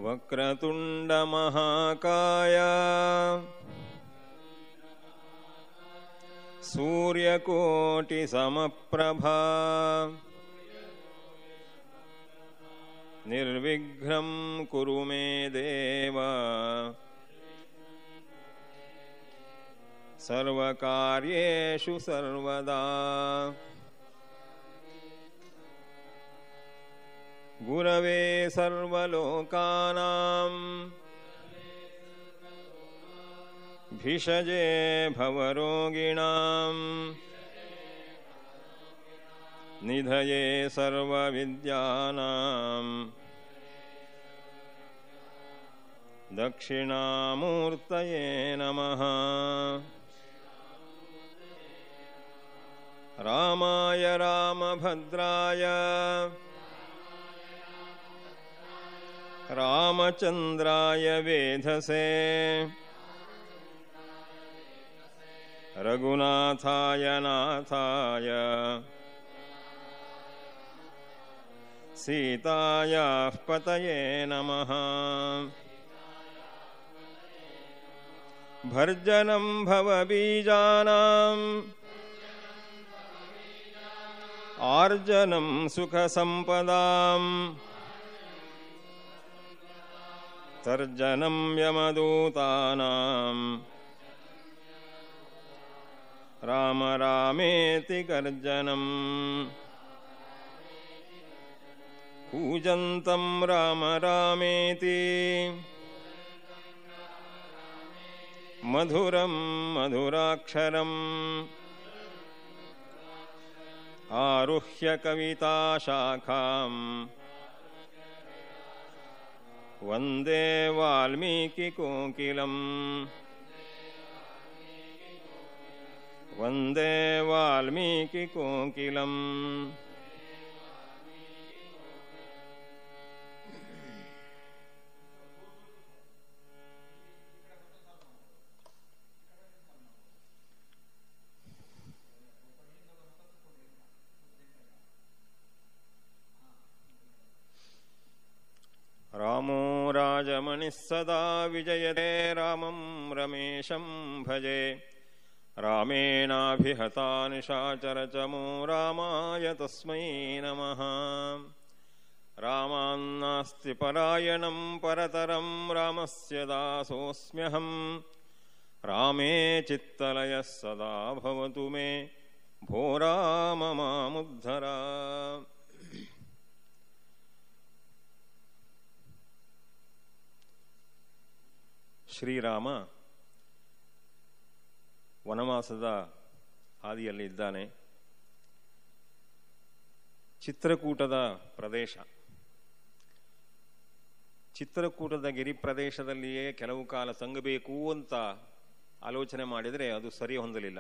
वक्रतुण्डमहाकाय सूर्यकोटिसमप्रभा निर्विघ्नं कुरु मे देव सर्वकार्येषु सर्वदा गुरवे सर्वलोकानां भिषजे भवरोगिणां निधये सर्वविद्यानां दक्षिणामूर्तये नमः रामाय रामभद्राय रामचन्द्राय वेधसे रघुनाथाय नाथाय सीतायाः पतये नमः भर्जनं भवबीजानाम् आर्जनं सुखसम्पदाम् तर्जनं यमदूतानाम् राम रामेति गर्जनम् कूजन्तं राम रामेति मधुरं मधुराक्षरम् आरुह्य कविताशाखाम् वन्दे वाल्मीकिकोकिलम् वन्दे वाल्मीकिकोकिलम् रामो राजमणिः सदा विजयते रामं रमेशं भजे रामेणाभिहता निशाचरचमो रामाय तस्मै नमः रामान्नास्ति परायणं परतरं रामस्य दासोऽस्म्यहं रामे चित्तलयः सदा भवतु मे भो राम मामुद्धरा ಶ್ರೀರಾಮ ವನವಾಸದ ಹಾದಿಯಲ್ಲಿ ಇದ್ದಾನೆ ಚಿತ್ರಕೂಟದ ಪ್ರದೇಶ ಚಿತ್ರಕೂಟದ ಗಿರಿ ಪ್ರದೇಶದಲ್ಲಿಯೇ ಕೆಲವು ಕಾಲ ತಂಗಬೇಕು ಅಂತ ಆಲೋಚನೆ ಮಾಡಿದರೆ ಅದು ಸರಿ ಹೊಂದಲಿಲ್ಲ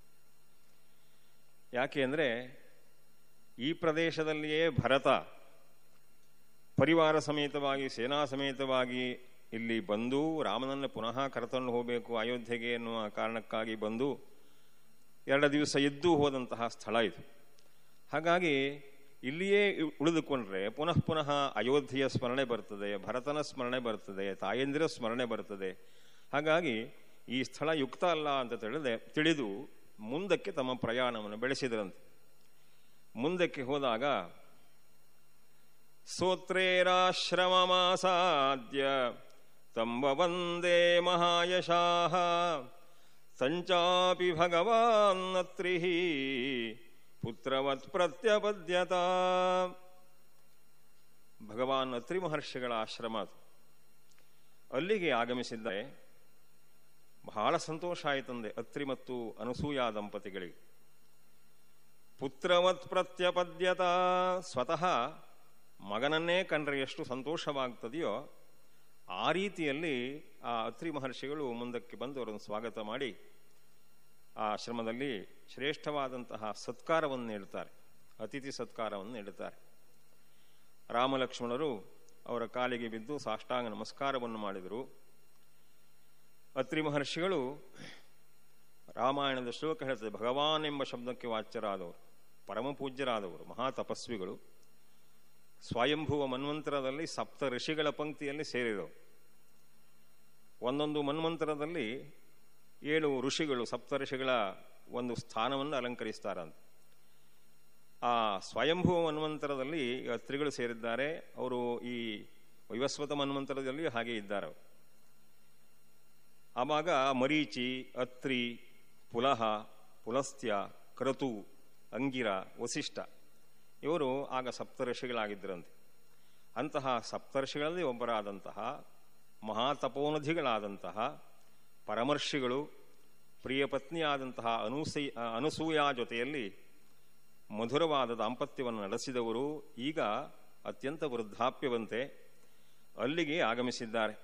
ಯಾಕೆ ಅಂದರೆ ಈ ಪ್ರದೇಶದಲ್ಲಿಯೇ ಭರತ ಪರಿವಾರ ಸಮೇತವಾಗಿ ಸೇನಾ ಸಮೇತವಾಗಿ ಇಲ್ಲಿ ಬಂದು ರಾಮನನ್ನು ಪುನಃ ಕರೆತಂಡು ಹೋಗಬೇಕು ಅಯೋಧ್ಯೆಗೆ ಎನ್ನುವ ಕಾರಣಕ್ಕಾಗಿ ಬಂದು ಎರಡು ದಿವಸ ಎದ್ದು ಹೋದಂತಹ ಸ್ಥಳ ಇದು ಹಾಗಾಗಿ ಇಲ್ಲಿಯೇ ಉಳಿದುಕೊಂಡ್ರೆ ಪುನಃ ಪುನಃ ಅಯೋಧ್ಯೆಯ ಸ್ಮರಣೆ ಬರ್ತದೆ ಭರತನ ಸ್ಮರಣೆ ಬರ್ತದೆ ತಾಯಂದಿರ ಸ್ಮರಣೆ ಬರ್ತದೆ ಹಾಗಾಗಿ ಈ ಸ್ಥಳ ಯುಕ್ತ ಅಲ್ಲ ಅಂತ ತಿಳಿದೆ ತಿಳಿದು ಮುಂದಕ್ಕೆ ತಮ್ಮ ಪ್ರಯಾಣವನ್ನು ಬೆಳೆಸಿದರಂತೆ ಮುಂದಕ್ಕೆ ಹೋದಾಗ ಸೋತ್ರೇರಾಶ್ರಮಮಾಸಾದ್ಯ ತಂಬ ವಂದೇ ಮಹಾಯಶಾಹ ಸಂಚಾಪಿ ಭಗವಾನ್ನತ್ರಿ ಪುತ್ರವತ್ ಪ್ರತ್ಯಪದ್ಯತ ಭಗವಾನ್ ಅತ್ರಿ ಮಹರ್ಷಿಗಳ ಆಶ್ರಮ ಅದು ಅಲ್ಲಿಗೆ ಆಗಮಿಸಿದ್ದರೆ ಬಹಳ ಸಂತೋಷ ಆಯಿತಂದೆ ಅತ್ರಿ ಮತ್ತು ಅನಸೂಯ ದಂಪತಿಗಳಿಗೆ ಪುತ್ರವತ್ ಪ್ರತ್ಯಪದ್ಯತ ಸ್ವತಃ ಮಗನನ್ನೇ ಕಂಡ್ರೆ ಎಷ್ಟು ಸಂತೋಷವಾಗ್ತದೆಯೋ ಆ ರೀತಿಯಲ್ಲಿ ಆ ಅತ್ರಿ ಮಹರ್ಷಿಗಳು ಮುಂದಕ್ಕೆ ಬಂದು ಅವರನ್ನು ಸ್ವಾಗತ ಮಾಡಿ ಆ ಆಶ್ರಮದಲ್ಲಿ ಶ್ರೇಷ್ಠವಾದಂತಹ ಸತ್ಕಾರವನ್ನು ನೀಡುತ್ತಾರೆ ಅತಿಥಿ ಸತ್ಕಾರವನ್ನು ನೀಡುತ್ತಾರೆ ರಾಮಲಕ್ಷ್ಮಣರು ಅವರ ಕಾಲಿಗೆ ಬಿದ್ದು ಸಾಷ್ಟಾಂಗ ನಮಸ್ಕಾರವನ್ನು ಮಾಡಿದರು ಅತ್ರಿ ಮಹರ್ಷಿಗಳು ರಾಮಾಯಣದ ಶ್ಲೋಕ ಹೇಳ್ತದೆ ಭಗವಾನ್ ಎಂಬ ಶಬ್ದಕ್ಕೆ ವಾಚ್ಯರಾದವರು ಪರಮ ಪೂಜ್ಯರಾದವರು ಮಹಾ ತಪಸ್ವಿಗಳು ಸ್ವಯಂಭುವ ಮನ್ವಂತರದಲ್ಲಿ ಸಪ್ತ ಋಷಿಗಳ ಪಂಕ್ತಿಯಲ್ಲಿ ಸೇರಿದವು ಒಂದೊಂದು ಮನ್ವಂತರದಲ್ಲಿ ಏಳು ಋಷಿಗಳು ಸಪ್ತ ಋಷಿಗಳ ಒಂದು ಸ್ಥಾನವನ್ನು ಅಲಂಕರಿಸ್ತಾರಂತೆ ಆ ಸ್ವಯಂಭುವ ಮನ್ವಂತರದಲ್ಲಿ ಅತ್ರಿಗಳು ಸೇರಿದ್ದಾರೆ ಅವರು ಈ ವೈವಸ್ವತ ಮನ್ವಂತರದಲ್ಲಿ ಹಾಗೆ ಇದ್ದಾರೆ ಆವಾಗ ಮರೀಚಿ ಅತ್ರಿ ಪುಲಹ ಪುಲಸ್ತ್ಯ ಕ್ರತು ಅಂಗಿರ ವಸಿಷ್ಠ ಇವರು ಆಗ ಸಪ್ತರ್ಷಿಗಳಾಗಿದ್ದರಂತೆ ಅಂತಹ ಸಪ್ತರ್ಷಿಗಳಲ್ಲಿ ಒಬ್ಬರಾದಂತಹ ಮಹಾತಪೋನಧಿಗಳಾದಂತಹ ಪರಮರ್ಷಿಗಳು ಪ್ರಿಯ ಪತ್ನಿಯಾದಂತಹ ಅನುಸೈ ಅನಸೂಯ ಜೊತೆಯಲ್ಲಿ ಮಧುರವಾದ ದಾಂಪತ್ಯವನ್ನು ನಡೆಸಿದವರು ಈಗ ಅತ್ಯಂತ ವೃದ್ಧಾಪ್ಯವಂತೆ ಅಲ್ಲಿಗೆ ಆಗಮಿಸಿದ್ದಾರೆ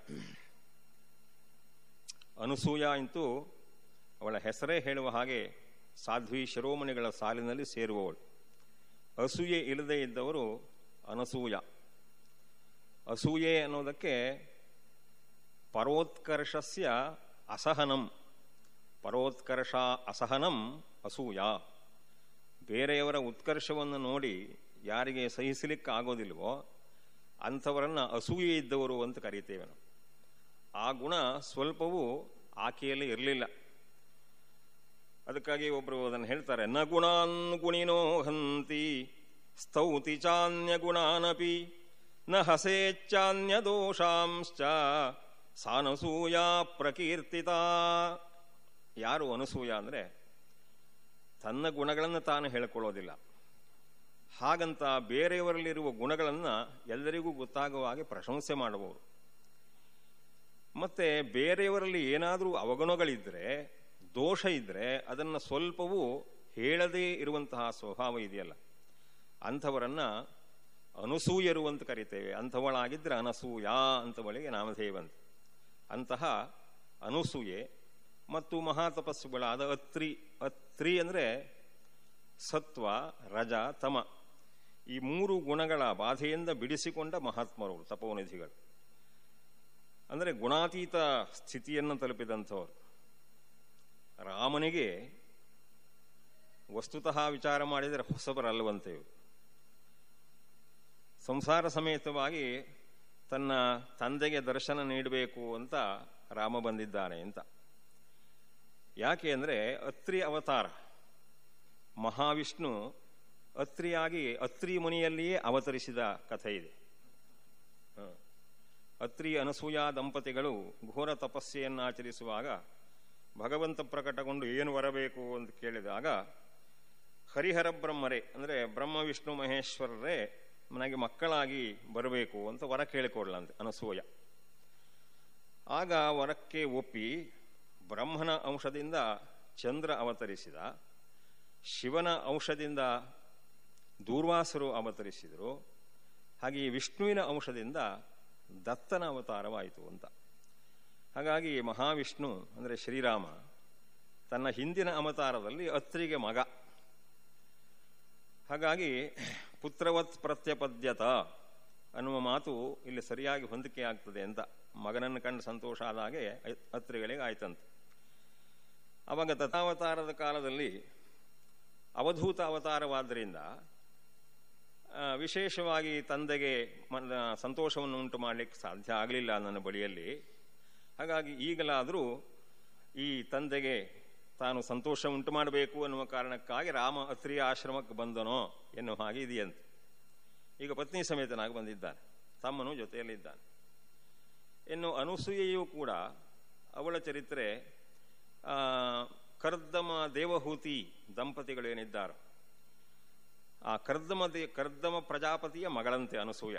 ಅನಸೂಯ ಅಂತೂ ಅವಳ ಹೆಸರೇ ಹೇಳುವ ಹಾಗೆ ಸಾಧ್ವಿ ಶಿರೋಮಣಿಗಳ ಸಾಲಿನಲ್ಲಿ ಸೇರುವವಳು ಅಸೂಯೆ ಇಲ್ಲದೆ ಇದ್ದವರು ಅನಸೂಯ ಅಸೂಯೆ ಅನ್ನೋದಕ್ಕೆ ಪರೋತ್ಕರ್ಷಸ್ಯ ಅಸಹನಂ ಪರೋತ್ಕರ್ಷ ಅಸಹನಂ ಅಸೂಯ ಬೇರೆಯವರ ಉತ್ಕರ್ಷವನ್ನು ನೋಡಿ ಯಾರಿಗೆ ಸಹಿಸಲಿಕ್ಕೆ ಆಗೋದಿಲ್ವೋ ಅಂಥವರನ್ನ ಅಸೂಯೆ ಇದ್ದವರು ಅಂತ ಕರಿತೇವೆ ನಾವು ಆ ಗುಣ ಸ್ವಲ್ಪವೂ ಆಕೆಯಲ್ಲಿ ಇರಲಿಲ್ಲ ಅದಕ್ಕಾಗಿ ಒಬ್ಬರು ಅದನ್ನು ಹೇಳ್ತಾರೆ ನ ಗುಣಾನ್ ಗುಣಿನೋ ಹಂತಿ ಸ್ತೌತಿ ಚಾನ್ಯ ಗುಣಾನಪಿ ನ ಹಸೇಚ್ಚಾನ್ಯ ದೋಷಾಂಶ್ಚ ಸಾನಸೂಯ ಪ್ರಕೀರ್ತಿತ ಯಾರು ಅನಸೂಯ ಅಂದರೆ ತನ್ನ ಗುಣಗಳನ್ನು ತಾನು ಹೇಳಿಕೊಳ್ಳೋದಿಲ್ಲ ಹಾಗಂತ ಬೇರೆಯವರಲ್ಲಿರುವ ಗುಣಗಳನ್ನು ಎಲ್ಲರಿಗೂ ಗೊತ್ತಾಗುವ ಹಾಗೆ ಪ್ರಶಂಸೆ ಮಾಡಬಹುದು ಮತ್ತೆ ಬೇರೆಯವರಲ್ಲಿ ಏನಾದರೂ ಅವಗುಣಗಳಿದ್ರೆ ದೋಷ ಇದ್ರೆ ಅದನ್ನು ಸ್ವಲ್ಪವೂ ಹೇಳದೇ ಇರುವಂತಹ ಸ್ವಭಾವ ಇದೆಯಲ್ಲ ಅಂಥವರನ್ನ ಅನಸೂಯರು ಅಂತ ಕರಿತೇವೆ ಅಂಥವಳಾಗಿದ್ದರೆ ಅನಸೂಯ ಅಂತವಳಿಗೆ ನಾಮಧೇಯವಂತ ಅಂತಹ ಅನಸೂಯೆ ಮತ್ತು ಮಹಾತಪಸ್ಸುಗಳಾದ ಅತ್ರಿ ಅತ್ರಿ ಅಂದರೆ ಸತ್ವ ರಜ ತಮ ಈ ಮೂರು ಗುಣಗಳ ಬಾಧೆಯಿಂದ ಬಿಡಿಸಿಕೊಂಡ ಮಹಾತ್ಮರು ತಪೋನಿಧಿಗಳು ಅಂದರೆ ಗುಣಾತೀತ ಸ್ಥಿತಿಯನ್ನು ತಲುಪಿದಂಥವರು ರಾಮನಿಗೆ ವಸ್ತುತಃ ವಿಚಾರ ಮಾಡಿದರೆ ಹೊಸಬರಲ್ಲವಂತೆ ಇವರು ಸಂಸಾರ ಸಮೇತವಾಗಿ ತನ್ನ ತಂದೆಗೆ ದರ್ಶನ ನೀಡಬೇಕು ಅಂತ ರಾಮ ಬಂದಿದ್ದಾನೆ ಅಂತ ಯಾಕೆ ಅಂದರೆ ಅತ್ರಿ ಅವತಾರ ಮಹಾವಿಷ್ಣು ಅತ್ರಿಯಾಗಿ ಅತ್ರಿ ಮುನಿಯಲ್ಲಿಯೇ ಅವತರಿಸಿದ ಕಥೆ ಇದೆ ಅತ್ರಿ ಅನಸೂಯ ದಂಪತಿಗಳು ಘೋರ ತಪಸ್ಸೆಯನ್ನು ಆಚರಿಸುವಾಗ ಭಗವಂತ ಪ್ರಕಟಗೊಂಡು ಏನು ಬರಬೇಕು ಅಂತ ಕೇಳಿದಾಗ ಹರಿಹರ ಬ್ರಹ್ಮರೇ ಅಂದರೆ ಬ್ರಹ್ಮ ವಿಷ್ಣು ಮಹೇಶ್ವರರೇ ನನಗೆ ಮಕ್ಕಳಾಗಿ ಬರಬೇಕು ಅಂತ ವರ ಕೇಳಿಕೊಳ್ಳಂತೆ ಅನಸೂಯ ಆಗ ವರಕ್ಕೆ ಒಪ್ಪಿ ಬ್ರಹ್ಮನ ಅಂಶದಿಂದ ಚಂದ್ರ ಅವತರಿಸಿದ ಶಿವನ ಅಂಶದಿಂದ ದೂರ್ವಾಸರು ಅವತರಿಸಿದರು ಹಾಗೆ ವಿಷ್ಣುವಿನ ಅಂಶದಿಂದ ದತ್ತನ ಅವತಾರವಾಯಿತು ಅಂತ ಹಾಗಾಗಿ ಮಹಾವಿಷ್ಣು ಅಂದರೆ ಶ್ರೀರಾಮ ತನ್ನ ಹಿಂದಿನ ಅವತಾರದಲ್ಲಿ ಅತ್ರಿಗೆ ಮಗ ಹಾಗಾಗಿ ಪುತ್ರವತ್ ಪ್ರತ್ಯಪದ್ಯತ ಅನ್ನುವ ಮಾತು ಇಲ್ಲಿ ಸರಿಯಾಗಿ ಹೊಂದಿಕೆ ಆಗ್ತದೆ ಅಂತ ಮಗನನ್ನು ಕಂಡು ಸಂತೋಷ ಆದ ಹಾಗೆ ಅತ್ರಿಗಳಿಗೆ ಆಯ್ತಂತೆ ಅವಾಗ ತಥಾವತಾರದ ಕಾಲದಲ್ಲಿ ಅವಧೂತ ಅವತಾರವಾದ್ದರಿಂದ ವಿಶೇಷವಾಗಿ ತಂದೆಗೆ ಸಂತೋಷವನ್ನು ಉಂಟು ಮಾಡಲಿಕ್ಕೆ ಸಾಧ್ಯ ಆಗಲಿಲ್ಲ ನನ್ನ ಬಳಿಯಲ್ಲಿ ಹಾಗಾಗಿ ಈಗಲಾದರೂ ಈ ತಂದೆಗೆ ತಾನು ಸಂತೋಷ ಉಂಟು ಮಾಡಬೇಕು ಅನ್ನುವ ಕಾರಣಕ್ಕಾಗಿ ರಾಮ ಅತ್ರಿಯ ಆಶ್ರಮಕ್ಕೆ ಬಂದನೋ ಎನ್ನುವ ಹಾಗೆ ಇದೆಯಂತೆ ಈಗ ಪತ್ನಿ ಸಮೇತನಾಗಿ ಬಂದಿದ್ದಾನೆ ತಮ್ಮನು ಜೊತೆಯಲ್ಲಿದ್ದಾನೆ ಇನ್ನು ಅನುಸೂಯೆಯೂ ಕೂಡ ಅವಳ ಚರಿತ್ರೆ ಕರ್ದಮ ದೇವಹೂತಿ ದಂಪತಿಗಳು ಏನಿದ್ದಾರೋ ಆ ಕರ್ದಮ ದೇ ಕರ್ದಮ ಪ್ರಜಾಪತಿಯ ಮಗಳಂತೆ ಅನಸೂಯ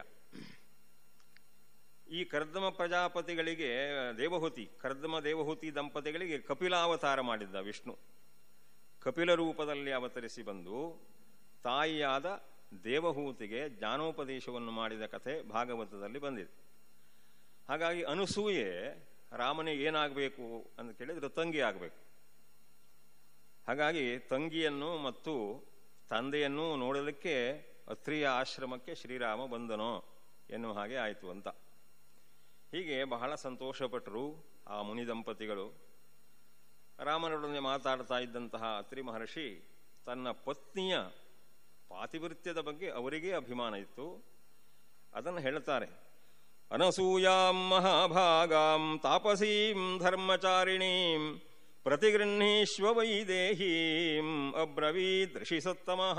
ಈ ಕರ್ದಮ ಪ್ರಜಾಪತಿಗಳಿಗೆ ದೇವಹೂತಿ ಕರ್ದಮ ದೇವಹೂತಿ ದಂಪತಿಗಳಿಗೆ ಕಪಿಲಾವತಾರ ಮಾಡಿದ್ದ ವಿಷ್ಣು ಕಪಿಲ ರೂಪದಲ್ಲಿ ಅವತರಿಸಿ ಬಂದು ತಾಯಿಯಾದ ದೇವಹೂತಿಗೆ ಜ್ಞಾನೋಪದೇಶವನ್ನು ಮಾಡಿದ ಕಥೆ ಭಾಗವತದಲ್ಲಿ ಬಂದಿದೆ ಹಾಗಾಗಿ ಅನುಸೂಯೆ ರಾಮನಿಗೆ ಏನಾಗಬೇಕು ಅಂತ ಕೇಳಿದ್ರೆ ತಂಗಿ ಆಗಬೇಕು ಹಾಗಾಗಿ ತಂಗಿಯನ್ನು ಮತ್ತು ತಂದೆಯನ್ನು ನೋಡಲಿಕ್ಕೆ ಅತ್ರಿಯ ಆಶ್ರಮಕ್ಕೆ ಶ್ರೀರಾಮ ಬಂದನೋ ಎನ್ನುವ ಹಾಗೆ ಆಯಿತು ಅಂತ ಹೀಗೆ ಬಹಳ ಸಂತೋಷಪಟ್ಟರು ಆ ಮುನಿ ದಂಪತಿಗಳು ರಾಮನೊಡನೆ ಮಾತಾಡ್ತಾ ಇದ್ದಂತಹ ಅತ್ರಿ ಮಹರ್ಷಿ ತನ್ನ ಪತ್ನಿಯ ಪಾತಿವೃತ್ಯದ ಬಗ್ಗೆ ಅವರಿಗೇ ಅಭಿಮಾನ ಇತ್ತು ಅದನ್ನು ಹೇಳ್ತಾರೆ ಅನಸೂಯಾಂ ಮಹಾಭಾಗಾಂ ತಾಪಸೀಂ ಧರ್ಮಚಾರಿಣೀಂ ಪ್ರತಿಗೃಹೀಶ್ವ ವೈದೇಹೀಂ ಅಬ್ರವೀದ್ ಋಷಿಸತ್ತಮಃ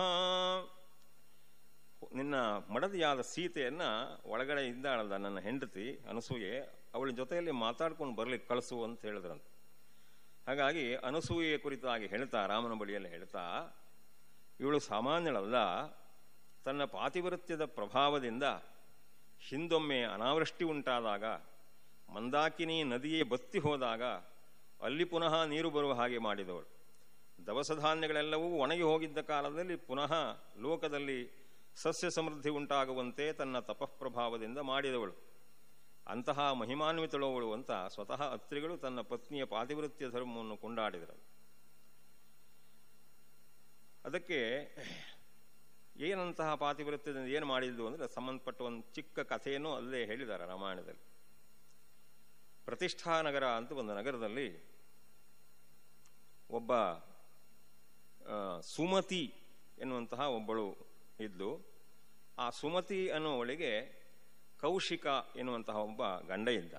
ನಿನ್ನ ಮಡದಿಯಾದ ಸೀತೆಯನ್ನ ಒಳಗಡೆ ಇದ್ದಾಳಲ್ಲ ನನ್ನ ಹೆಂಡತಿ ಅನಸೂಯೆ ಅವಳ ಜೊತೆಯಲ್ಲಿ ಮಾತಾಡ್ಕೊಂಡು ಬರ್ಲಿಕ್ಕೆ ಕಳಿಸು ಅಂತ ಹೇಳಿದ್ರಂತೆ ಹಾಗಾಗಿ ಅನಸೂಯೆಯ ಕುರಿತಾಗಿ ಹೇಳ್ತಾ ರಾಮನ ಬಳಿಯಲ್ಲಿ ಹೇಳ್ತಾ ಇವಳು ಸಾಮಾನ್ಯಳಲ್ಲ ತನ್ನ ಪಾತಿವೃತ್ಯದ ಪ್ರಭಾವದಿಂದ ಹಿಂದೊಮ್ಮೆ ಅನಾವೃಷ್ಟಿ ಉಂಟಾದಾಗ ಮಂದಾಕಿನಿ ನದಿಯೇ ಬತ್ತಿ ಹೋದಾಗ ಅಲ್ಲಿ ಪುನಃ ನೀರು ಬರುವ ಹಾಗೆ ಮಾಡಿದವಳು ದವಸ ಧಾನ್ಯಗಳೆಲ್ಲವೂ ಒಣಗಿ ಹೋಗಿದ್ದ ಕಾಲದಲ್ಲಿ ಪುನಃ ಲೋಕದಲ್ಲಿ ಸಸ್ಯ ಸಮೃದ್ಧಿ ಉಂಟಾಗುವಂತೆ ತನ್ನ ತಪಃಪ್ರಭಾವದಿಂದ ಮಾಡಿದವಳು ಅಂತಹ ಮಹಿಮಾನ್ವಿತಳವಳು ಅಂತ ಸ್ವತಃ ಅತ್ರಿಗಳು ತನ್ನ ಪತ್ನಿಯ ಪಾತಿವೃತ್ಯ ಧರ್ಮವನ್ನು ಕೊಂಡಾಡಿದರು ಅದಕ್ಕೆ ಏನಂತಹ ಪಾತಿವೃತ್ಯದಿಂದ ಏನು ಮಾಡಿದ್ದು ಅಂದರೆ ಸಂಬಂಧಪಟ್ಟ ಒಂದು ಚಿಕ್ಕ ಕಥೆಯನ್ನು ಅಲ್ಲೇ ಹೇಳಿದ್ದಾರೆ ರಾಮಾಯಣದಲ್ಲಿ ಪ್ರತಿಷ್ಠಾ ನಗರ ಅಂತ ಒಂದು ನಗರದಲ್ಲಿ ಒಬ್ಬ ಸುಮತಿ ಎನ್ನುವಂತಹ ಒಬ್ಬಳು ಇದ್ಲು ಆ ಸುಮತಿ ಅನ್ನುವಳಿಗೆ ಕೌಶಿಕ ಎನ್ನುವಂತಹ ಒಬ್ಬ ಗಂಡ ಇದ್ದ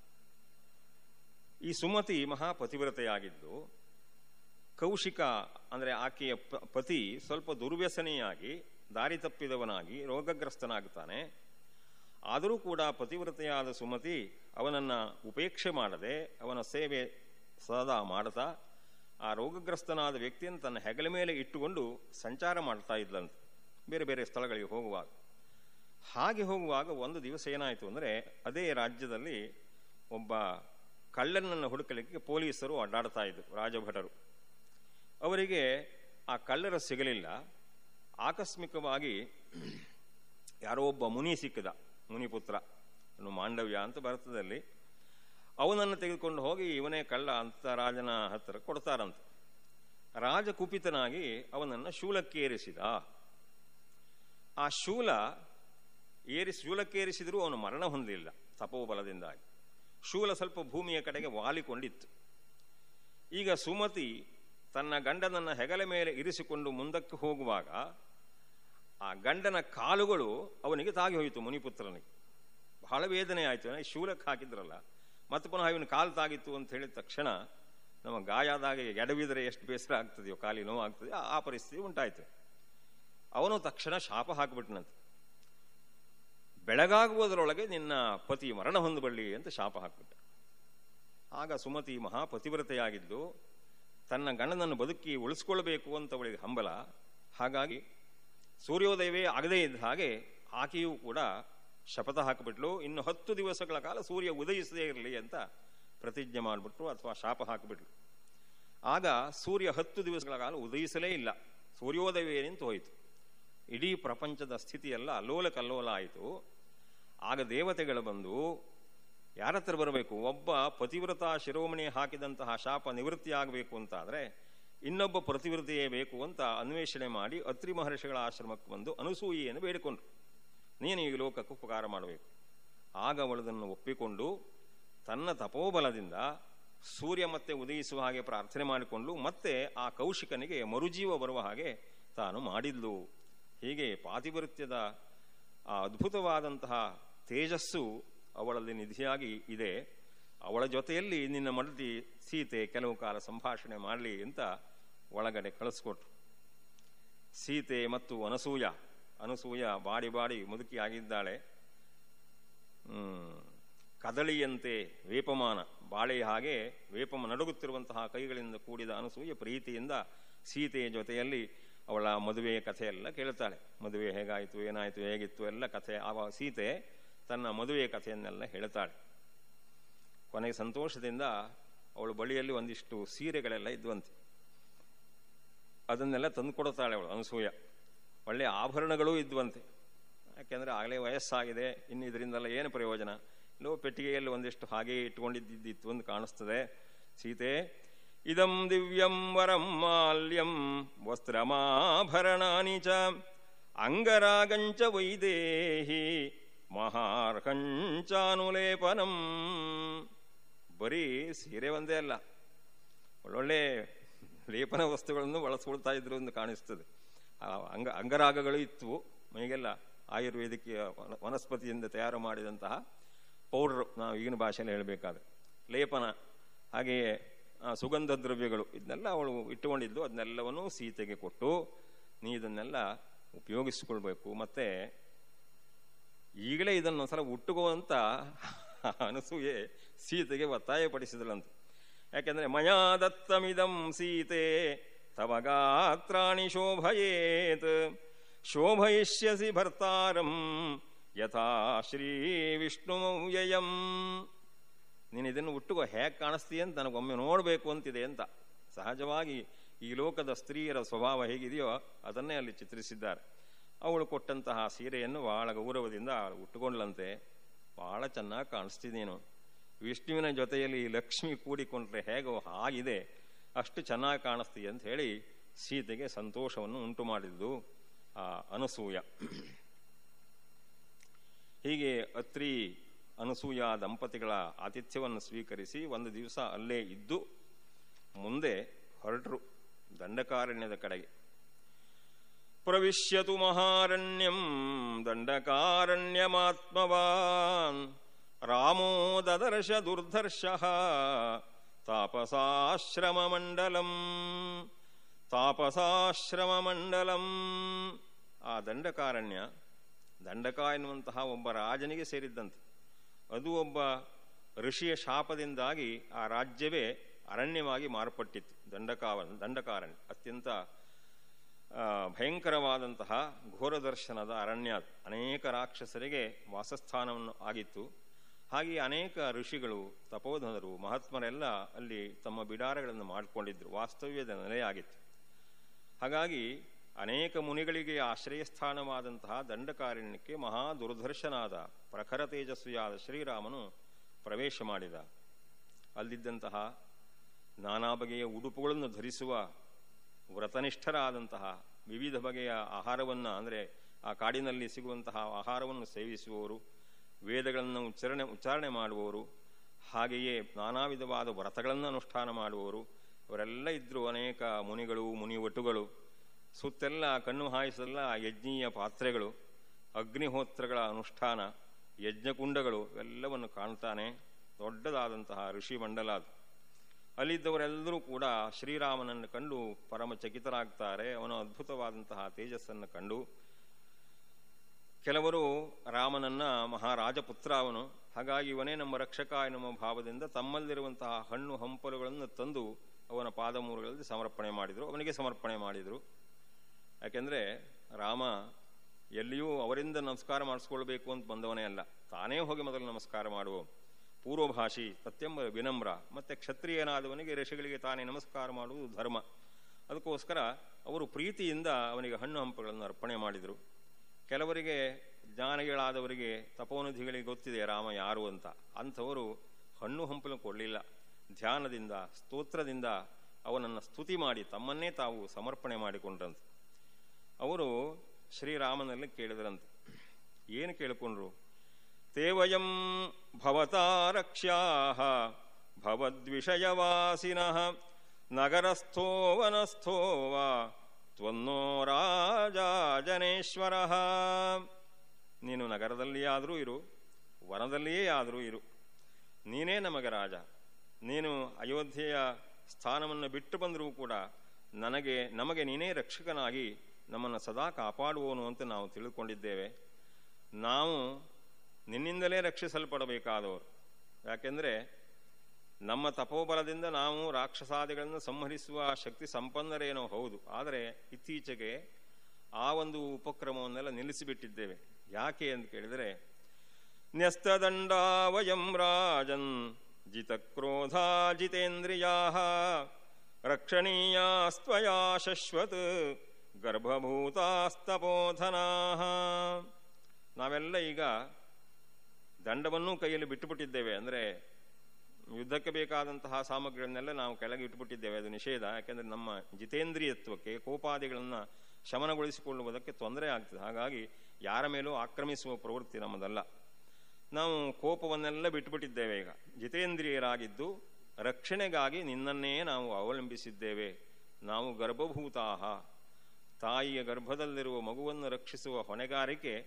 ಈ ಸುಮತಿ ಮಹಾಪತಿವ್ರತೆಯಾಗಿದ್ದು ಕೌಶಿಕ ಅಂದರೆ ಆಕೆಯ ಪತಿ ಸ್ವಲ್ಪ ದುರ್ವ್ಯಸನಿಯಾಗಿ ದಾರಿ ತಪ್ಪಿದವನಾಗಿ ರೋಗಗ್ರಸ್ತನಾಗುತ್ತಾನೆ ಆದರೂ ಕೂಡ ಪತಿವ್ರತೆಯಾದ ಸುಮತಿ ಅವನನ್ನು ಉಪೇಕ್ಷೆ ಮಾಡದೆ ಅವನ ಸೇವೆ ಸದಾ ಮಾಡ್ತಾ ಆ ರೋಗಗ್ರಸ್ತನಾದ ವ್ಯಕ್ತಿಯನ್ನು ತನ್ನ ಹೆಗಲ ಮೇಲೆ ಇಟ್ಟುಕೊಂಡು ಸಂಚಾರ ಮಾಡ್ತಾ ಇದ್ಲಂತೆ ಬೇರೆ ಬೇರೆ ಸ್ಥಳಗಳಿಗೆ ಹೋಗುವಾಗ ಹಾಗೆ ಹೋಗುವಾಗ ಒಂದು ದಿವಸ ಏನಾಯಿತು ಅಂದರೆ ಅದೇ ರಾಜ್ಯದಲ್ಲಿ ಒಬ್ಬ ಕಳ್ಳನನ್ನು ಹುಡುಕಲಿಕ್ಕೆ ಪೊಲೀಸರು ಅಡ್ಡಾಡ್ತಾ ಇದ್ರು ರಾಜಭಟರು ಅವರಿಗೆ ಆ ಕಳ್ಳರ ಸಿಗಲಿಲ್ಲ ಆಕಸ್ಮಿಕವಾಗಿ ಯಾರೋ ಒಬ್ಬ ಮುನಿ ಸಿಕ್ಕಿದ ಮುನಿಪುತ್ರ ಅನ್ನು ಮಾಂಡವ್ಯ ಅಂತ ಭಾರತದಲ್ಲಿ ಅವನನ್ನು ತೆಗೆದುಕೊಂಡು ಹೋಗಿ ಇವನೇ ಕಳ್ಳ ಅಂತ ರಾಜನ ಹತ್ತಿರ ಕೊಡ್ತಾರಂತೆ ರಾಜ ಕುಪಿತನಾಗಿ ಅವನನ್ನು ಶೂಲಕ್ಕೇರಿಸಿದ ಆ ಶೂಲ ಏರಿಸಿ ಶೂಲಕ್ಕೇರಿಸಿದರೂ ಅವನು ಮರಣ ಹೊಂದಲಿಲ್ಲ ತಪೋಬಲದಿಂದಾಗಿ ಶೂಲ ಸ್ವಲ್ಪ ಭೂಮಿಯ ಕಡೆಗೆ ವಾಲಿಕೊಂಡಿತ್ತು ಈಗ ಸುಮತಿ ತನ್ನ ಗಂಡನನ್ನ ಹೆಗಲ ಮೇಲೆ ಇರಿಸಿಕೊಂಡು ಮುಂದಕ್ಕೆ ಹೋಗುವಾಗ ಆ ಗಂಡನ ಕಾಲುಗಳು ಅವನಿಗೆ ತಾಗಿ ಹೋಯಿತು ಮುನಿಪುತ್ರನಿಗೆ ಬಹಳ ವೇದನೆ ಆಯಿತು ಶೂಲಕ್ಕೆ ಹಾಕಿದ್ರಲ್ಲ ಮತ್ತೆ ಪುನಃ ಇವನು ಕಾಲು ತಾಗಿತ್ತು ಅಂತ ಹೇಳಿದ ತಕ್ಷಣ ನಮ್ಮ ಗಾಯ ಆದಾಗ ಎಡವಿದರೆ ಎಷ್ಟು ಬೇಸರ ಆಗ್ತದೆಯೋ ಕಾಲಿ ನೋವು ಆಗ್ತದೆ ಆ ಪರಿಸ್ಥಿತಿ ಉಂಟಾಯಿತು ಅವನು ತಕ್ಷಣ ಶಾಪ ಹಾಕಿಬಿಟ್ನಂತೆ ಬೆಳಗಾಗುವುದರೊಳಗೆ ನಿನ್ನ ಪತಿ ಮರಣ ಹೊಂದಬಳ್ಳಿ ಅಂತ ಶಾಪ ಹಾಕಿಬಿಟ್ಟ ಆಗ ಸುಮತಿ ಮಹಾಪತಿವ್ರತೆಯಾಗಿದ್ದು ತನ್ನ ಗಂಡನನ್ನು ಬದುಕಿ ಉಳಿಸ್ಕೊಳ್ಬೇಕು ಅಂತ ಅವಳಿಗೆ ಹಂಬಲ ಹಾಗಾಗಿ ಸೂರ್ಯೋದಯವೇ ಆಗದೇ ಇದ್ದ ಹಾಗೆ ಆಕೆಯೂ ಕೂಡ ಶಪಥ ಹಾಕಿಬಿಟ್ಲು ಇನ್ನು ಹತ್ತು ದಿವಸಗಳ ಕಾಲ ಸೂರ್ಯ ಉದಯಿಸದೇ ಇರಲಿ ಅಂತ ಪ್ರತಿಜ್ಞೆ ಮಾಡಿಬಿಟ್ರು ಅಥವಾ ಶಾಪ ಹಾಕಿಬಿಟ್ಲು ಆಗ ಸೂರ್ಯ ಹತ್ತು ದಿವಸಗಳ ಕಾಲ ಉದಯಿಸಲೇ ಇಲ್ಲ ಸೂರ್ಯೋದಯವೇ ನಿಂತು ಹೋಯಿತು ಇಡೀ ಪ್ರಪಂಚದ ಸ್ಥಿತಿಯೆಲ್ಲ ಅಲ್ಲೋಲ ಕಲ್ಲೋಲ ಆಯಿತು ಆಗ ದೇವತೆಗಳು ಬಂದು ಯಾರ ಹತ್ರ ಬರಬೇಕು ಒಬ್ಬ ಪತಿವ್ರತ ಶಿರೋಮಣಿ ಹಾಕಿದಂತಹ ಶಾಪ ನಿವೃತ್ತಿ ಆಗಬೇಕು ಅಂತಾದರೆ ಇನ್ನೊಬ್ಬ ಪ್ರತಿವೃತ್ತಿಯೇ ಬೇಕು ಅಂತ ಅನ್ವೇಷಣೆ ಮಾಡಿ ಅತ್ರಿ ಮಹರ್ಷಿಗಳ ಆಶ್ರಮಕ್ಕೆ ಬಂದು ಅನುಸೂಯಿಯನ್ನು ಬೇಡಿಕೊಂಡ್ರು ನೀನು ಈ ಲೋಕಕ್ಕೆ ಉಪಕಾರ ಮಾಡಬೇಕು ಆಗ ಅವಳದನ್ನು ಒಪ್ಪಿಕೊಂಡು ತನ್ನ ತಪೋಬಲದಿಂದ ಸೂರ್ಯ ಮತ್ತೆ ಉದಯಿಸುವ ಹಾಗೆ ಪ್ರಾರ್ಥನೆ ಮಾಡಿಕೊಂಡು ಮತ್ತೆ ಆ ಕೌಶಿಕನಿಗೆ ಮರುಜೀವ ಬರುವ ಹಾಗೆ ತಾನು ಮಾಡಿದ್ಲು ಹೀಗೆ ಪಾತಿವೃತ್ಯದ ಆ ಅದ್ಭುತವಾದಂತಹ ತೇಜಸ್ಸು ಅವಳಲ್ಲಿ ನಿಧಿಯಾಗಿ ಇದೆ ಅವಳ ಜೊತೆಯಲ್ಲಿ ನಿನ್ನ ಮಡದಿ ಸೀತೆ ಕೆಲವು ಕಾಲ ಸಂಭಾಷಣೆ ಮಾಡಲಿ ಅಂತ ಒಳಗಡೆ ಕಳಿಸ್ಕೊಟ್ರು ಸೀತೆ ಮತ್ತು ಅನಸೂಯ ಅನಸೂಯ ಬಾಡಿ ಬಾಡಿ ಮುದುಕಿ ಆಗಿದ್ದಾಳೆ ಕದಳಿಯಂತೆ ವೇಪಮಾನ ಬಾಳೆ ಹಾಗೆ ವೇಪಮ ನಡುಗುತ್ತಿರುವಂತಹ ಕೈಗಳಿಂದ ಕೂಡಿದ ಅನಸೂಯ ಪ್ರೀತಿಯಿಂದ ಸೀತೆಯ ಜೊತೆಯಲ್ಲಿ ಅವಳ ಮದುವೆಯ ಕಥೆಯೆಲ್ಲ ಕೇಳ್ತಾಳೆ ಮದುವೆ ಹೇಗಾಯಿತು ಏನಾಯಿತು ಹೇಗಿತ್ತು ಎಲ್ಲ ಕಥೆ ಆ ಸೀತೆ ತನ್ನ ಮದುವೆಯ ಕಥೆಯನ್ನೆಲ್ಲ ಹೇಳ್ತಾಳೆ ಕೊನೆಗೆ ಸಂತೋಷದಿಂದ ಅವಳು ಬಳಿಯಲ್ಲಿ ಒಂದಿಷ್ಟು ಸೀರೆಗಳೆಲ್ಲ ಇದ್ವಂತೆ ಅದನ್ನೆಲ್ಲ ತಂದುಕೊಡುತ್ತಾಳೆ ಅವಳು ಅನಸೂಯ ಒಳ್ಳೆಯ ಆಭರಣಗಳೂ ಇದ್ವಂತೆ ಯಾಕೆಂದರೆ ಆಗಲೇ ವಯಸ್ಸಾಗಿದೆ ಇನ್ನು ಇದರಿಂದೆಲ್ಲ ಏನು ಪ್ರಯೋಜನ ಇಲ್ಲೋ ಪೆಟ್ಟಿಗೆಯಲ್ಲಿ ಒಂದಿಷ್ಟು ಹಾಗೆ ಇಟ್ಕೊಂಡಿದ್ದಿತ್ತು ಅಂತ ಕಾಣಿಸ್ತದೆ ಸೀತೆ ಇದಂ ದಿವ್ಯಂ ವರಂ ಮಾಲ್ಯಂ ವಸ್ತ್ರಮಾಭರಣಾನಿ ಚ ಅಂಗರಾಗಂಚ ವೈದೇಹಿ ಮಹಾರ್ಹಂಚಾನುಲೇಪನಂ ಬರೀ ಸೀರೆ ಒಂದೇ ಅಲ್ಲ ಒಳ್ಳೊಳ್ಳೆ ಲೇಪನ ವಸ್ತುಗಳನ್ನು ಬಳಸ್ಕೊಳ್ತಾ ಇದ್ರು ಎಂದು ಕಾಣಿಸ್ತದೆ ಆ ಅಂಗ ಅಂಗರಾಗಗಳು ಇತ್ತು ಮೈಗೆಲ್ಲ ಆಯುರ್ವೇದಿಕ್ ವನ- ವನಸ್ಪತಿಯಿಂದ ತಯಾರು ಮಾಡಿದಂತಹ ಪೌಡರ್ ನಾವು ಈಗಿನ ಭಾಷೆಯಲ್ಲಿ ಹೇಳಬೇಕಾದ್ರೆ ಲೇಪನ ಹಾಗೆಯೇ ಆ, ಸುಗಂಧ ದ್ರವ್ಯಗಳು ಇದನ್ನೆಲ್ಲ ಅವಳು ಇಟ್ಟುಕೊಂಡಿದ್ದು ಅದನ್ನೆಲ್ಲವನ್ನೂ ಸೀತೆಗೆ ಕೊಟ್ಟು ನೀ ಇದನ್ನೆಲ್ಲ ಉಪಯೋಗಿಸಿಕೊಳ್ಬೇಕು ಮತ್ತೆ ಈಗಲೇ ಇದನ್ನು ಒಂದ್ಸಲ ಉಟ್ಟುಕೋ ಅಂತ ಅನಸೂಯೆ ಸೀತೆಗೆ ಒತ್ತಾಯಪಡಿಸಿದಳಂತೆ ಯಾಕೆಂದ್ರೆ ಮಯಾ ದತ್ತಮಿದಂ ಸೀತೆ ತವ ಗಾತ್ರಾಣಿ ಶೋಭಯೇತ್ ಶೋಭಯಿಷ್ಯಸಿ ಭರ್ತಾರಂ ಯಥಾ ಶ್ರೀ ವಿಷ್ಣುಮೌಯಯಂ ನೀನು ಇದನ್ನು ಉಟ್ಟುಕೋ ಹೇಗೆ ಕಾಣಿಸ್ತೀಯ ಅಂತ ನನಗೊಮ್ಮೆ ನೋಡಬೇಕು ಅಂತಿದೆ ಅಂತ ಸಹಜವಾಗಿ ಈ ಲೋಕದ ಸ್ತ್ರೀಯರ ಸ್ವಭಾವ ಹೇಗಿದೆಯೋ ಅದನ್ನೇ ಅಲ್ಲಿ ಚಿತ್ರಿಸಿದ್ದಾರೆ ಅವಳು ಕೊಟ್ಟಂತಹ ಸೀರೆಯನ್ನು ಬಹಳ ಗೌರವದಿಂದ ಅವಳು ಉಟ್ಟುಕೊಂಡ್ಲಂತೆ ಬಹಳ ಚೆನ್ನಾಗಿ ಕಾಣಿಸ್ತಿದೇನು ವಿಷ್ಣುವಿನ ಜೊತೆಯಲ್ಲಿ ಈ ಲಕ್ಷ್ಮಿ ಕೂಡಿಕೊಂಡ್ರೆ ಹೇಗೋ ಹಾಗಿದೆ ಅಷ್ಟು ಚೆನ್ನಾಗಿ ಕಾಣಿಸ್ತೀಯ ಅಂತ ಹೇಳಿ ಸೀತೆಗೆ ಸಂತೋಷವನ್ನು ಉಂಟು ಮಾಡಿದ್ದು ಆ ಅನಸೂಯ ಹೀಗೆ ಅತ್ರಿ ಅನಸೂಯ ದಂಪತಿಗಳ ಆತಿಥ್ಯವನ್ನು ಸ್ವೀಕರಿಸಿ ಒಂದು ದಿವಸ ಅಲ್ಲೇ ಇದ್ದು ಮುಂದೆ ಹೊರಟರು ದಂಡಕಾರಣ್ಯದ ಕಡೆಗೆ ಪ್ರವಿಶ್ಯತು ಮಹಾರಣ್ಯಂ ದಂಡಕಾರಣ್ಯಮಾತ್ಮವಾನ್ ರಾಮೋ ದದರ್ಶ ದುರ್ಧರ್ಷ ತಾಪಸಾಶ್ರಮಮಂಡಲಂ ತಾಪಸಾಶ್ರಮಮಂಡಲಂ ಆ ದಂಡಕಾರಣ್ಯ ದಂಡಕ ಎನ್ನುವಂತಹ ಒಬ್ಬ ರಾಜನಿಗೆ ಸೇರಿದ್ದಂತೆ ಅದು ಒಬ್ಬ ಋಷಿಯ ಶಾಪದಿಂದಾಗಿ ಆ ರಾಜ್ಯವೇ ಅರಣ್ಯವಾಗಿ ಮಾರ್ಪಟ್ಟಿತ್ತು ದಂಡಕಾವ ದಂಡಕಾರಣ್ಯ ಅತ್ಯಂತ ಆ, ಭಯಂಕರವಾದಂತಹ ಘೋರ ದರ್ಶನದ ಅರಣ್ಯ ಅದು. ಅನೇಕ ರಾಕ್ಷಸರಿಗೆ ವಾಸಸ್ಥಾನವನ್ನು ಆಗಿತ್ತು ಹಾಗೆ ಅನೇಕ ಋಷಿಗಳು ತಪೋಧನರು ಮಹಾತ್ಮರೆಲ್ಲ ಅಲ್ಲಿ ತಮ್ಮ ಬಿಡಾರಗಳನ್ನು ಮಾಡಿಕೊಂಡಿದ್ರು ವಾಸ್ತವ್ಯದ ನೆಲೆಯಾಗಿತ್ತು ಹಾಗಾಗಿ ಅನೇಕ ಮುನಿಗಳಿಗೆ ಆಶ್ರಯಸ್ಥಾನವಾದಂತಹ ದಂಡಕಾರಣ್ಯಕ್ಕೆ ಮಹಾ ದುರ್ದರ್ಶನಾದ ಪ್ರಖರ ತೇಜಸ್ವಿಯಾದ ಶ್ರೀರಾಮನು ಪ್ರವೇಶ ಮಾಡಿದ ಅಲ್ಲಿದ್ದಂತಹ ನಾನಾ ಬಗೆಯ ಉಡುಪುಗಳನ್ನು ಧರಿಸುವ ವ್ರತನಿಷ್ಠರಾದಂತಹ ವಿವಿಧ ಬಗೆಯ ಆಹಾರವನ್ನು ಅಂದರೆ ಆ ಕಾಡಿನಲ್ಲಿ ಸಿಗುವಂತಹ ಆಹಾರವನ್ನು ಸೇವಿಸುವವರು ವೇದಗಳನ್ನು ಉಚ್ಚಾರಣೆ ಉಚ್ಚಾರಣೆ ಮಾಡುವವರು ಹಾಗೆಯೇ ನಾನಾ ವಿಧವಾದ ವ್ರತಗಳನ್ನು ಅನುಷ್ಠಾನ ಮಾಡುವವರು ಅವರೆಲ್ಲ ಇದ್ದರು ಅನೇಕ ಮುನಿಗಳು ಮುನಿವಟುಗಳು ಸುತ್ತೆಲ್ಲ ಕಣ್ಣು ಹಾಯಿಸಲ್ಲ ಯಜ್ಞೀಯ ಪಾತ್ರೆಗಳು ಅಗ್ನಿಹೋತ್ರಗಳ ಅನುಷ್ಠಾನ ಯಜ್ಞಕುಂಡಗಳು ಇವೆಲ್ಲವನ್ನು ಕಾಣ್ತಾನೆ ದೊಡ್ಡದಾದಂತಹ ಋಷಿ ಮಂಡಲ ಅದು ಅಲ್ಲಿದ್ದವರೆಲ್ಲರೂ ಕೂಡ ಶ್ರೀರಾಮನನ್ನು ಕಂಡು ಪರಮಚಕಿತರಾಗ್ತಾರೆ ಅವನ ಅದ್ಭುತವಾದಂತಹ ತೇಜಸ್ಸನ್ನು ಕಂಡು ಕೆಲವರು ರಾಮನನ್ನ ಮಹಾರಾಜಪುತ್ರ ಅವನು ಹಾಗಾಗಿ ಇವನೇ ನಮ್ಮ ರಕ್ಷಕ ಎನ್ನುವ ಭಾವದಿಂದ ತಮ್ಮಲ್ಲಿರುವಂತಹ ಹಣ್ಣು ಹಂಪಲುಗಳನ್ನು ತಂದು ಅವನ ಪಾದಮೂರುಗಳಲ್ಲಿ ಸಮರ್ಪಣೆ ಮಾಡಿದರು ಅವನಿಗೆ ಸಮರ್ಪಣೆ ಮಾಡಿದರು ಯಾಕೆಂದ್ರೆ ರಾಮ ಎಲ್ಲಿಯೂ ಅವರಿಂದ ನಮಸ್ಕಾರ ಮಾಡಿಸ್ಕೊಳ್ಬೇಕು ಅಂತ ಬಂದವನೇ ಅಲ್ಲ ತಾನೇ ಹೋಗಿ ಮೊದಲು ನಮಸ್ಕಾರ ಮಾಡುವ ಪೂರ್ವಭಾಷಿ ಸತ್ಯಂಬ ವಿನಮ್ರ ಮತ್ತೆ ಕ್ಷತ್ರಿಯನಾದವನಿಗೆ ಋಷಿಗಳಿಗೆ ತಾನೇ ನಮಸ್ಕಾರ ಮಾಡುವುದು ಧರ್ಮ ಅದಕ್ಕೋಸ್ಕರ ಅವರು ಪ್ರೀತಿಯಿಂದ ಅವನಿಗೆ ಹಣ್ಣು ಹಂಪಗಳನ್ನು ಅರ್ಪಣೆ ಮಾಡಿದರು ಕೆಲವರಿಗೆ ಜ್ಞಾನಿಗಳಾದವರಿಗೆ ತಪೋನಿಧಿಗಳಿಗೆ ಗೊತ್ತಿದೆ ರಾಮ ಯಾರು ಅಂತ ಅಂಥವರು ಹಣ್ಣು ಹಂಪಲು ಕೊಡಲಿಲ್ಲ ಧ್ಯಾನದಿಂದ ಸ್ತೋತ್ರದಿಂದ ಅವನನ್ನು ಸ್ತುತಿ ಮಾಡಿ ತಮ್ಮನ್ನೇ ತಾವು ಸಮರ್ಪಣೆ ಮಾಡಿಕೊಂಡ್ರಂತೆ ಅವರು ಶ್ರೀರಾಮನಲ್ಲಿ ಕೇಳಿದ್ರಂತೆ ಏನು ಕೇಳಿಕೊಂಡ್ರು ತೇವಯಂ ಭವತಾ ರಕ್ಷ್ಯಾ ಭವದ್ವಿಷಯವಾಸಿನಃ ನಗರಸ್ಥೋ ವನಸ್ಥೋ ವಾ ತ್ವನ್ನೋ ರಾಜ ಜನೇಶ್ವರ ನೀನು ನಗರದಲ್ಲಿಯೇ ಆದರೂ ಇರು ವನದಲ್ಲಿಯೇ ಆದರೂ ಇರು ನೀನೇ ನಮಗೆ ರಾಜ ನೀನು ಅಯೋಧ್ಯೆಯ ಸ್ಥಾನವನ್ನು ಬಿಟ್ಟು ಬಂದರೂ ಕೂಡ ನನಗೆ ನಮಗೆ ನೀನೇ ರಕ್ಷಕನಾಗಿ ನಮ್ಮನ್ನು ಸದಾ ಕಾಪಾಡುವವನು ಅಂತ ನಾವು ತಿಳ್ಕೊಂಡಿದ್ದೇವೆ ನಾವು ನಿನ್ನಿಂದಲೇ ರಕ್ಷಿಸಲ್ಪಡಬೇಕಾದವರು ಯಾಕೆಂದರೆ ನಮ್ಮ ತಪೋಬಲದಿಂದ ನಾವು ರಾಕ್ಷಸಾದಿಗಳನ್ನು ಸಂಹರಿಸುವ ಶಕ್ತಿ ಸಂಪನ್ನರೇನೋ ಹೌದು ಆದರೆ ಇತ್ತೀಚೆಗೆ ಆ ಒಂದು ಉಪಕ್ರಮವನ್ನೆಲ್ಲ ನಿಲ್ಲಿಸಿಬಿಟ್ಟಿದ್ದೇವೆ ಯಾಕೆ ಅಂತ ಕೇಳಿದರೆ ನ್ಯಸ್ತದಂಡ ವಯಂ ರಾಜನ್ ಜಿತಕ್ರೋಧಾ ಜಿತೇಂದ್ರಿಯಾ ರಕ್ಷಣೀಯಾಸ್ತ್ವಯಾ ಶಶ್ವತ್ ಗರ್ಭಭೂತಾಸ್ತಪೋಧನಾ ನಾವೆಲ್ಲ ಈಗ ದಂಡವನ್ನೂ ಕೈಯಲ್ಲಿ ಬಿಟ್ಟುಬಿಟ್ಟಿದ್ದೇವೆ ಅಂದರೆ ಯುದ್ಧಕ್ಕೆ ಬೇಕಾದಂತಹ ಸಾಮಗ್ರಿಗಳನ್ನೆಲ್ಲ ನಾವು ಕೆಳಗೆ ಇಟ್ಟುಬಿಟ್ಟಿದ್ದೇವೆ ಅದು ನಿಷೇಧ ಯಾಕೆಂದರೆ ನಮ್ಮ ಜಿತೇಂದ್ರಿಯತ್ವಕ್ಕೆ ಕೋಪಾದಿಗಳನ್ನು ಶಮನಗೊಳಿಸಿಕೊಳ್ಳುವುದಕ್ಕೆ ತೊಂದರೆ ಆಗ್ತದೆ ಹಾಗಾಗಿ ಯಾರ ಮೇಲೂ ಆಕ್ರಮಿಸುವ ಪ್ರವೃತ್ತಿ ನಮ್ಮದಲ್ಲ ನಾವು ಕೋಪವನ್ನೆಲ್ಲ ಬಿಟ್ಟುಬಿಟ್ಟಿದ್ದೇವೆ ಈಗ ಜಿತೇಂದ್ರಿಯರಾಗಿದ್ದು ರಕ್ಷಣೆಗಾಗಿ ನಿನ್ನನ್ನೇ ನಾವು ಅವಲಂಬಿಸಿದ್ದೇವೆ ನಾವು ಗರ್ಭಭೂತಾಹ ತಾಯಿಯ ಗರ್ಭದಲ್ಲಿರುವ ಮಗುವನ್ನು ರಕ್ಷಿಸುವ ಹೊಣೆಗಾರಿಕೆ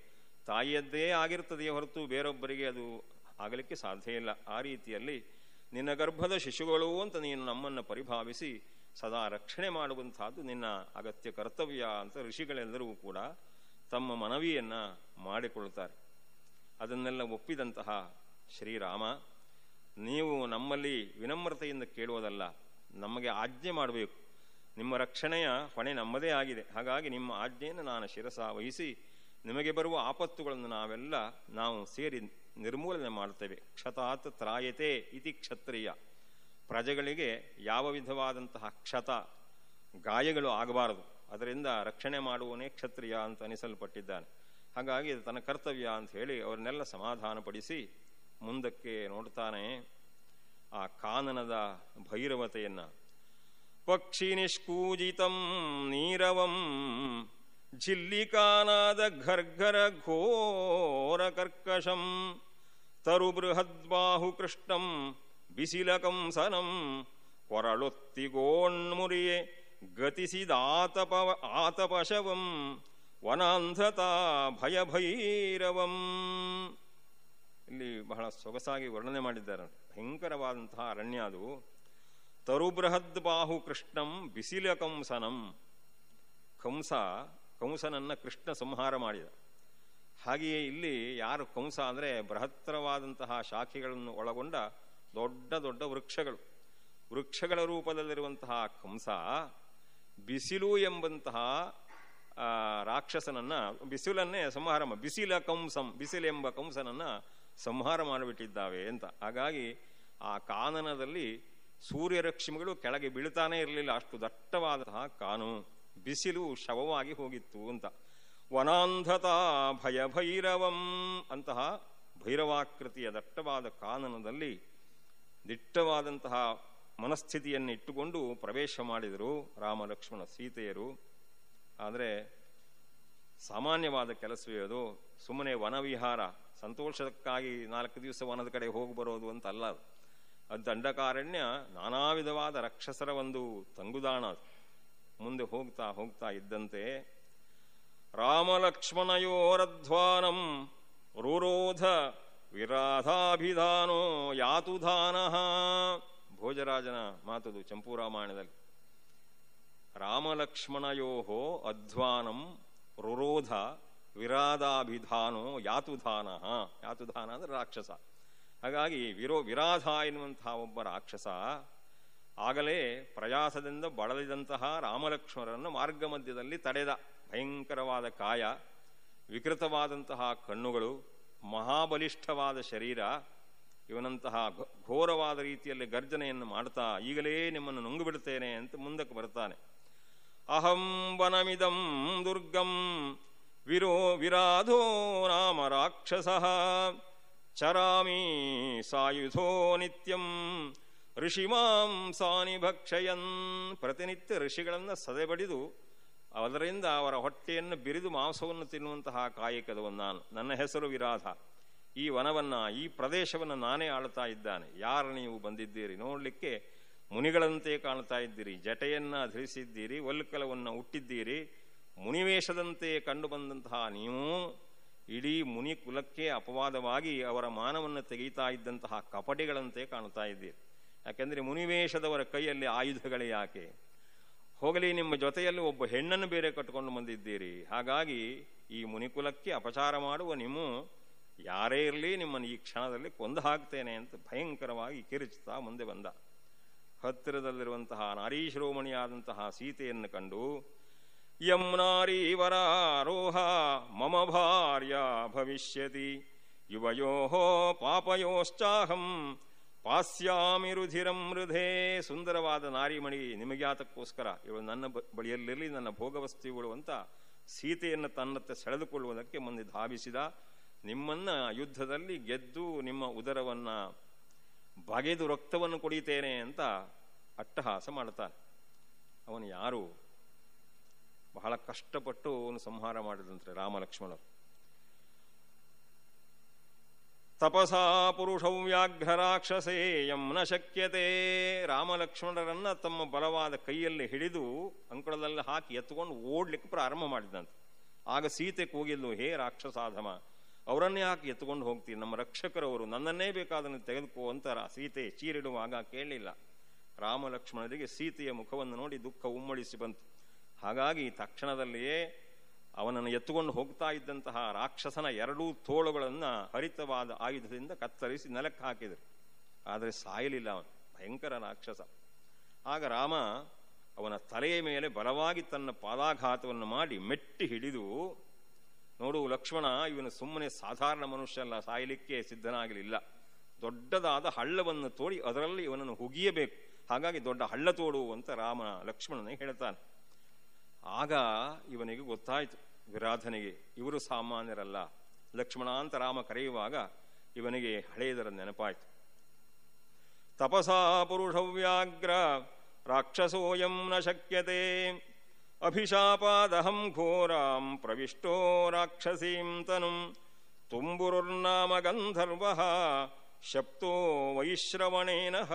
ತಾಯಿಯದ್ದೇ ಆಗಿರ್ತದೆಯೇ ಹೊರತು ಬೇರೊಬ್ಬರಿಗೆ ಅದು ಆಗಲಿಕ್ಕೆ ಸಾಧ್ಯ ಇಲ್ಲ ಆ ರೀತಿಯಲ್ಲಿ ನಿನ್ನ ಗರ್ಭದ ಶಿಶುಗಳು ಅಂತ ನೀನು ನಮ್ಮನ್ನು ಪರಿಭಾವಿಸಿ ಸದಾ ರಕ್ಷಣೆ ಮಾಡುವಂತಹದ್ದು ನಿನ್ನ ಅಗತ್ಯ ಕರ್ತವ್ಯ ಅಂತ ಋಷಿಗಳೆಲ್ಲರೂ ಕೂಡ ತಮ್ಮ ಮನವಿಯನ್ನ ಮಾಡಿಕೊಳ್ತಾರೆ ಅದನ್ನೆಲ್ಲ ಒಪ್ಪಿದಂತಹ ಶ್ರೀರಾಮ ನೀವು ನಮ್ಮಲ್ಲಿ ವಿನಮ್ರತೆಯಿಂದ ಕೇಳುವುದಲ್ಲ ನಮಗೆ ಆಜ್ಞೆ ಮಾಡಬೇಕು ನಿಮ್ಮ ರಕ್ಷಣೆಯ ಹೊಣೆ ನಮ್ಮದೇ ಆಗಿದೆ ಹಾಗಾಗಿ ನಿಮ್ಮ ಆಜ್ಞೆಯನ್ನು ನಾನು ಶಿರಸ ವಹಿಸಿ ನಿಮಗೆ ಬರುವ ಆಪತ್ತುಗಳನ್ನು ನಾವೆಲ್ಲ ನಾವು ಸೇರಿ ನಿರ್ಮೂಲನೆ ಮಾಡ್ತೇವೆ ಕ್ಷತಾತ್ ತ್ರಾಯತೆ ಇತಿ ಕ್ಷತ್ರಿಯ ಪ್ರಜೆಗಳಿಗೆ ಯಾವ ವಿಧವಾದಂತಹ ಕ್ಷತ ಗಾಯಗಳು ಆಗಬಾರದು ಅದರಿಂದ ರಕ್ಷಣೆ ಮಾಡುವನೇ ಕ್ಷತ್ರಿಯ ಅಂತ ಅನಿಸಲ್ಪಟ್ಟಿದ್ದಾನೆ ಹಾಗಾಗಿ ಇದು ತನ್ನ ಕರ್ತವ್ಯ ಅಂತ ಹೇಳಿ ಅವರನ್ನೆಲ್ಲ ಸಮಾಧಾನಪಡಿಸಿ ಮುಂದಕ್ಕೆ ನೋಡ್ತಾನೆ ಆ ಕಾನನದ ಭೈರವತೆಯನ್ನ ಪಕ್ಷಿ ನಿಷ್ಕೂಜಿತಂ ನೀರವಂ ಝಿಲ್ಲಿಕಾನಾದ ಘರ್ಘರ ಘೋರ ಕರ್ಕಶಂ ತರು ಬೃಹದ್ಬಾಹು ಕೃಷ್ಣಂ ಬಿಸಿಲಕಂಸನಂ ಕೊರಳೊತ್ತಿಗೋಣ್ಮುರಿಯೆ ಗತಿಸಿದಾತಪ ಆತಪಶವಂ ವನಾಂಧತಾ ಭಯಭೈರವಂ ಇಲ್ಲಿ ಬಹಳ ಸೊಗಸಾಗಿ ವರ್ಣನೆ ಮಾಡಿದ್ದಾರೆ ಭಯಂಕರವಾದಂತಹ ಅರಣ್ಯ ಅದು ತರುಬೃಹದ್ ಬಾಹು ಕೃಷ್ಣಂ ಬಿಸಿಲ ಕಂಸನಂ ಕಂಸ ಕಂಸನನ್ನ ಕೃಷ್ಣ ಸಂಹಾರ ಮಾಡಿದ ಹಾಗೆಯೇ ಇಲ್ಲಿ ಯಾರು ಕಂಸ ಅಂದರೆ ಬೃಹತ್ತರವಾದಂತಹ ಶಾಖೆಗಳನ್ನು ಒಳಗೊಂಡ ದೊಡ್ಡ ದೊಡ್ಡ ವೃಕ್ಷಗಳು ವೃಕ್ಷಗಳ ರೂಪದಲ್ಲಿರುವಂತಹ ಕಂಸ ಬಿಸಿಲು ಎಂಬಂತಹ ಆ, ರಾಕ್ಷಸನನ್ನ ಬಿಸಿಲನ್ನೇ ಸಂಹಾರ ಮಾ- ಬಿಸಿಲ ಕಂಸಂ ಬಿಸಿಲೆಂಬ ಕಂಸನನ್ನ ಸಂಹಾರ ಮಾಡಿಬಿಟ್ಟಿದ್ದಾವೆ ಅಂತ ಹಾಗಾಗಿ ಆ ಕಾನನದಲ್ಲಿ ಸೂರ್ಯರಶ್ಮಿಗಳು ಕೆಳಗೆ ಬೀಳ್ತಾನೆ ಇರಲಿಲ್ಲ ಅಷ್ಟು ದಟ್ಟವಾದಂತಹ ಕಾನು ಬಿಸಿಲು ಶವವಾಗಿ ಹೋಗಿತ್ತು ಅಂತ ವನಾಂಧತಾ ಭಯಭೈರವಂ ಅಂತಹ ಭೈರವಾಕೃತಿಯ ದಟ್ಟವಾದ ಕಾನನದಲ್ಲಿ ದಿಟ್ಟವಾದಂತಹ ಮನಸ್ಥಿತಿಯನ್ನು ಇಟ್ಟುಕೊಂಡು ಪ್ರವೇಶ ಮಾಡಿದರು ರಾಮ ಲಕ್ಷ್ಮಣ ಸೀತೆಯರು ಆದರೆ ಸಾಮಾನ್ಯವಾದ ಕೆಲಸವೇ ಅದು ಸುಮ್ಮನೆ ವನವಿಹಾರ ಸಂತೋಷಕ್ಕಾಗಿ ನಾಲ್ಕು ದಿವಸ ವನದ ಕಡೆ ಹೋಗಿ ಬರೋದು ಅಂತ ಅಲ್ಲ ಅದು ಅದು ದಂಡಕಾರಣ್ಯ ನಾನಾ ವಿಧವಾದ ರಾಕ್ಷಸರ ಒಂದು ತಂಗುದಾಣ ಅದು ಮುಂದೆ ಹೋಗ್ತಾ ಹೋಗ್ತಾ ಇದ್ದಂತೆ ರಾಮಲಕ್ಷ್ಮಣಯೋರಧ್ವಾನಂ ರುರೋಧ ವಿರಾಧಾಭಿಧಾನೋ ಯಾತುಧಾನಃ ಭೋಜರಾಜನ ಮಾತದು ಚಂಪೂರಾಮಾಯಣದಲ್ಲಿ ರಾಮಲಕ್ಷ್ಮಣಯೋ ಅಧ್ವಾನಂ ರುರೋಧ ವಿರಾಧಾಭಿಧಾನೋ ಯಾತುಧಾನ ಯಾತುಧಾನ ಅಂದ್ರೆ ರಾಕ್ಷಸ ಹಾಗಾಗಿ ವಿರೋ ವಿರಾಧ ಎನ್ನುವಂತಹ ಒಬ್ಬ ರಾಕ್ಷಸ ಆಗಲೇ ಪ್ರಯಾಸದಿಂದ ಬಳಲಿದಂತಹ ರಾಮಲಕ್ಷ್ಮಣರನ್ನು ಮಾರ್ಗ ಮಧ್ಯದಲ್ಲಿ ತಡೆದ ಭಯಂಕರವಾದ ಕಾಯ ವಿಕೃತವಾದಂತಹ ಕಣ್ಣುಗಳು ಮಹಾಬಲಿಷ್ಠವಾದ ಶರೀರ ಇವನಂತಹ ಘ- ಘೋರವಾದ ರೀತಿಯಲ್ಲಿ ಗರ್ಜನೆಯನ್ನು ಮಾಡ್ತಾ ಈಗಲೇ ನಿಮ್ಮನ್ನು ನುಂಗು ಬಿಡುತ್ತೇನೆ ಅಂತ ಮುಂದಕ್ಕೆ ಬರ್ತಾನೆ ಅಹಂ ವನಮಿದಂ ದುರ್ಗಂ ವಿರೋ ವಿರಾಧೋ ನಾಮ ರಾಕ್ಷಸ ಚರಾಮಿ ಸಾಯುಧೋ ನಿತ್ಯಂ ಋಷಿಮಾಂಸಾನಿ ಭಕ್ಷಯನ್ ಪ್ರತಿನಿತ್ಯ ಋಷಿಗಳನ್ನು ಸದೆಬಡಿದು ಅದರಿಂದ ಅವರ ಹೊಟ್ಟೆಯನ್ನು ಬಿರಿದು ಮಾಂಸವನ್ನು ತಿನ್ನುವಂತಹ ಕಾಯಕದವನು ನಾನು ನನ್ನ ಹೆಸರು ವಿರಾಧ ಈ ವನವನ್ನ ಈ ಪ್ರದೇಶವನ್ನು ನಾನೇ ಆಳ್ತಾ ಇದ್ದಾನೆ ಯಾರು ನೀವು ಬಂದಿದ್ದೀರಿ ನೋಡಲಿಕ್ಕೆ ಮುನಿಗಳಂತೆ ಕಾಣ್ತಾ ಇದ್ದೀರಿ ಜಟೆಯನ್ನ ಧರಿಸಿದ್ದೀರಿ ಒಲ್ಕಲವನ್ನು ಹುಟ್ಟಿದ್ದೀರಿ ಮುನಿವೇಷದಂತೆ ಕಂಡು ಬಂದಂತಹ ನೀವು ಇಡೀ ಮುನಿ ಕುಲಕ್ಕೆ ಅಪವಾದವಾಗಿ ಅವರ ಮಾನವನ್ನು ತೆಗೀತಾ ಇದ್ದಂತಹ ಕಪಟಿಗಳಂತೆ ಕಾಣ್ತಾ ಇದ್ದೀರಿ ಯಾಕೆಂದ್ರೆ ಮುನಿವೇಷದವರ ಕೈಯಲ್ಲಿ ಆಯುಧಗಳೇ ಯಾಕೆ ಹೋಗಲಿ ನಿಮ್ಮ ಜೊತೆಯಲ್ಲಿ ಒಬ್ಬ ಹೆಣ್ಣನ್ನು ಬೇರೆ ಕಟ್ಟಿಕೊಂಡು ಬಂದಿದ್ದೀರಿ ಹಾಗಾಗಿ ಈ ಮುನಿಕುಲಕ್ಕೆ ಅಪಚಾರ ಮಾಡುವ ನಿಮ್ಮ ಯಾರೇ ಇರಲಿ ನಿಮ್ಮನ್ನು ಈ ಕ್ಷಣದಲ್ಲಿ ಕೊಂದು ಹಾಕ್ತೇನೆ ಅಂತ ಭಯಂಕರವಾಗಿ ಕಿರುಚುತ್ತಾ ಮುಂದೆ ಬಂದ ಹತ್ತಿರದಲ್ಲಿರುವಂತಹ ನಾರೀಶ್ರೋಮಣಿಯಾದಂತಹ ಸೀತೆಯನ್ನು ಕಂಡು ಯಂ ನಾರೀವರಾರೋಹ ಮಮ ಭಾರ್ಯ ಭವಿಷ್ಯತಿ ಯುವಯೋ ಪಾಪಯೋಶ್ಚಾಹಂ ಪಾಸ್ಯಾಮಿ ರುಧಿರಂ ಹೃಧೇ ಸುಂದರವಾದ ನಾರಿಮಣಿ ನಿಮಗ್ಯಾತಕ್ಕೋಸ್ಕರ ಇವಳು ನನ್ನ ಬ- ಬಳಿಯಲ್ಲಿರಲಿ ನನ್ನ ಭೋಗವಸ್ತಿಗಳು ಅಂತ ಸೀತೆಯನ್ನು ತನ್ನತ್ತ ಸೆಳೆದುಕೊಳ್ಳುವುದಕ್ಕೆ ಮುಂದೆ ಧಾವಿಸಿದ ನಿಮ್ಮನ್ನ ಯುದ್ಧದಲ್ಲಿ ಗೆದ್ದು ನಿಮ್ಮ ಉದರವನ್ನ ಬಗೆದು ರಕ್ತವನ್ನು ಕುಡಿತೇನೆ ಅಂತ ಅಟ್ಟಹಾಸ ಮಾಡ್ತಾನೆ ಅವನು ಯಾರು ಬಹಳ ಕಷ್ಟಪಟ್ಟು ಅವನು ಸಂಹಾರ ಮಾಡಿದಂತೆ ರಾಮ ಲಕ್ಷ್ಮಣರು ತಪಸಾ ಪುರುಷೌ ವ್ಯಾಘ್ರ ರಾಕ್ಷಸೇಯಂ ನ ಶಕ್ಯತೆ ರಾಮಲಕ್ಷ್ಮಣರನ್ನ ತಮ್ಮ ಬಲವಾದ ಕೈಯಲ್ಲಿ ಹಿಡಿದು ಅಂಕಳದಲ್ಲಿ ಹಾಕಿ ಎತ್ಕೊಂಡು ಓಡ್ಲಿಕ್ಕೆ ಪ್ರಾರಂಭ ಮಾಡಿದಂತೆ ಆಗ ಸೀತೆ ಕೂಗಿದ್ಲು ಹೇ ರಾಕ್ಷಸಾಧಮ ಅವರನ್ನೇ ಯಾಕೆ ಎತ್ಕೊಂಡು ಹೋಗ್ತೀನಿ ನಮ್ಮ ರಕ್ಷಕರವರು ನನ್ನನ್ನೇ ಬೇಕಾದನ್ನು ತೆಗೆದುಕೋ ಅಂತ ರಾ- ಸೀತೆ ಚೀರಿಡುವಾಗ ಕೇಳಲಿಲ್ಲ ರಾಮ ಲಕ್ಷ್ಮಣರಿಗೆ ಸೀತೆಯ ಮುಖವನ್ನು ನೋಡಿ ದುಃಖ ಉಮ್ಮಳಿಸಿ ಬಂತು ಹಾಗಾಗಿ ತಕ್ಷಣದಲ್ಲಿಯೇ ಅವನನ್ನು ಎತ್ತುಕೊಂಡು ಹೋಗ್ತಾ ಇದ್ದಂತಹ ರಾಕ್ಷಸನ ಎರಡೂ ತೋಳುಗಳನ್ನು ಹರಿತವಾದ ಆಯುಧದಿಂದ ಕತ್ತರಿಸಿ ನೆಲಕ್ಕೆ ಹಾಕಿದರು ಆದರೆ ಸಾಯಲಿಲ್ಲ ಅವನು ಭಯಂಕರ ರಾಕ್ಷಸ ಆಗ ರಾಮ ಅವನ ತಲೆಯ ಮೇಲೆ ಬಲವಾಗಿ ತನ್ನ ಪಾದಾಘಾತವನ್ನು ಮಾಡಿ ಮೆಟ್ಟಿ ಹಿಡಿದು ನೋಡು ಲಕ್ಷ್ಮಣ ಇವನು ಸುಮ್ಮನೆ ಸಾಧಾರಣ ಮನುಷ್ಯ ಅಲ್ಲ ಸಾಯಲಿಕ್ಕೆ ಸಿದ್ಧನಾಗಲಿಲ್ಲ ದೊಡ್ಡದಾದ ಹಳ್ಳವನ್ನು ತೋಡಿ ಅದರಲ್ಲಿ ಇವನನ್ನು ಹುಗಿಯಬೇಕು ಹಾಗಾಗಿ ದೊಡ್ಡ ಹಳ್ಳ ತೋಡು ಅಂತ ರಾಮ ಲಕ್ಷ್ಮಣನಿಗೆ ಹೇಳ್ತಾನೆ ಆಗ ಇವನಿಗೆ ಗೊತ್ತಾಯಿತು ವಿರಾಧನಿಗೆ ಇವರು ಸಾಮಾನ್ಯರಲ್ಲ ಲಕ್ಷ್ಮಣ ಅಂತ ರಾಮ ಕರೆಯುವಾಗ ಇವನಿಗೆ ಹಳೆಯದರ ನೆನಪಾಯಿತು ತಪಸಾ ಪುರುಷವ್ಯಾಗ್ರ ರಾಕ್ಷಸೋಯಂ ನ ಶಕ್ಯತೆ ಅಭಿಶಾಪಾದಹಂ ಘೋರಾಂ ಪ್ರವಿಷ್ಟೋ ರಾಕ್ಷಸೀಂ ತನುಂ ತುಂಬುರುರ್ನಾಮ ಗಂಧರ್ವ ಶಪ್ತೋ ವೈಶ್ರವಣೇನಃ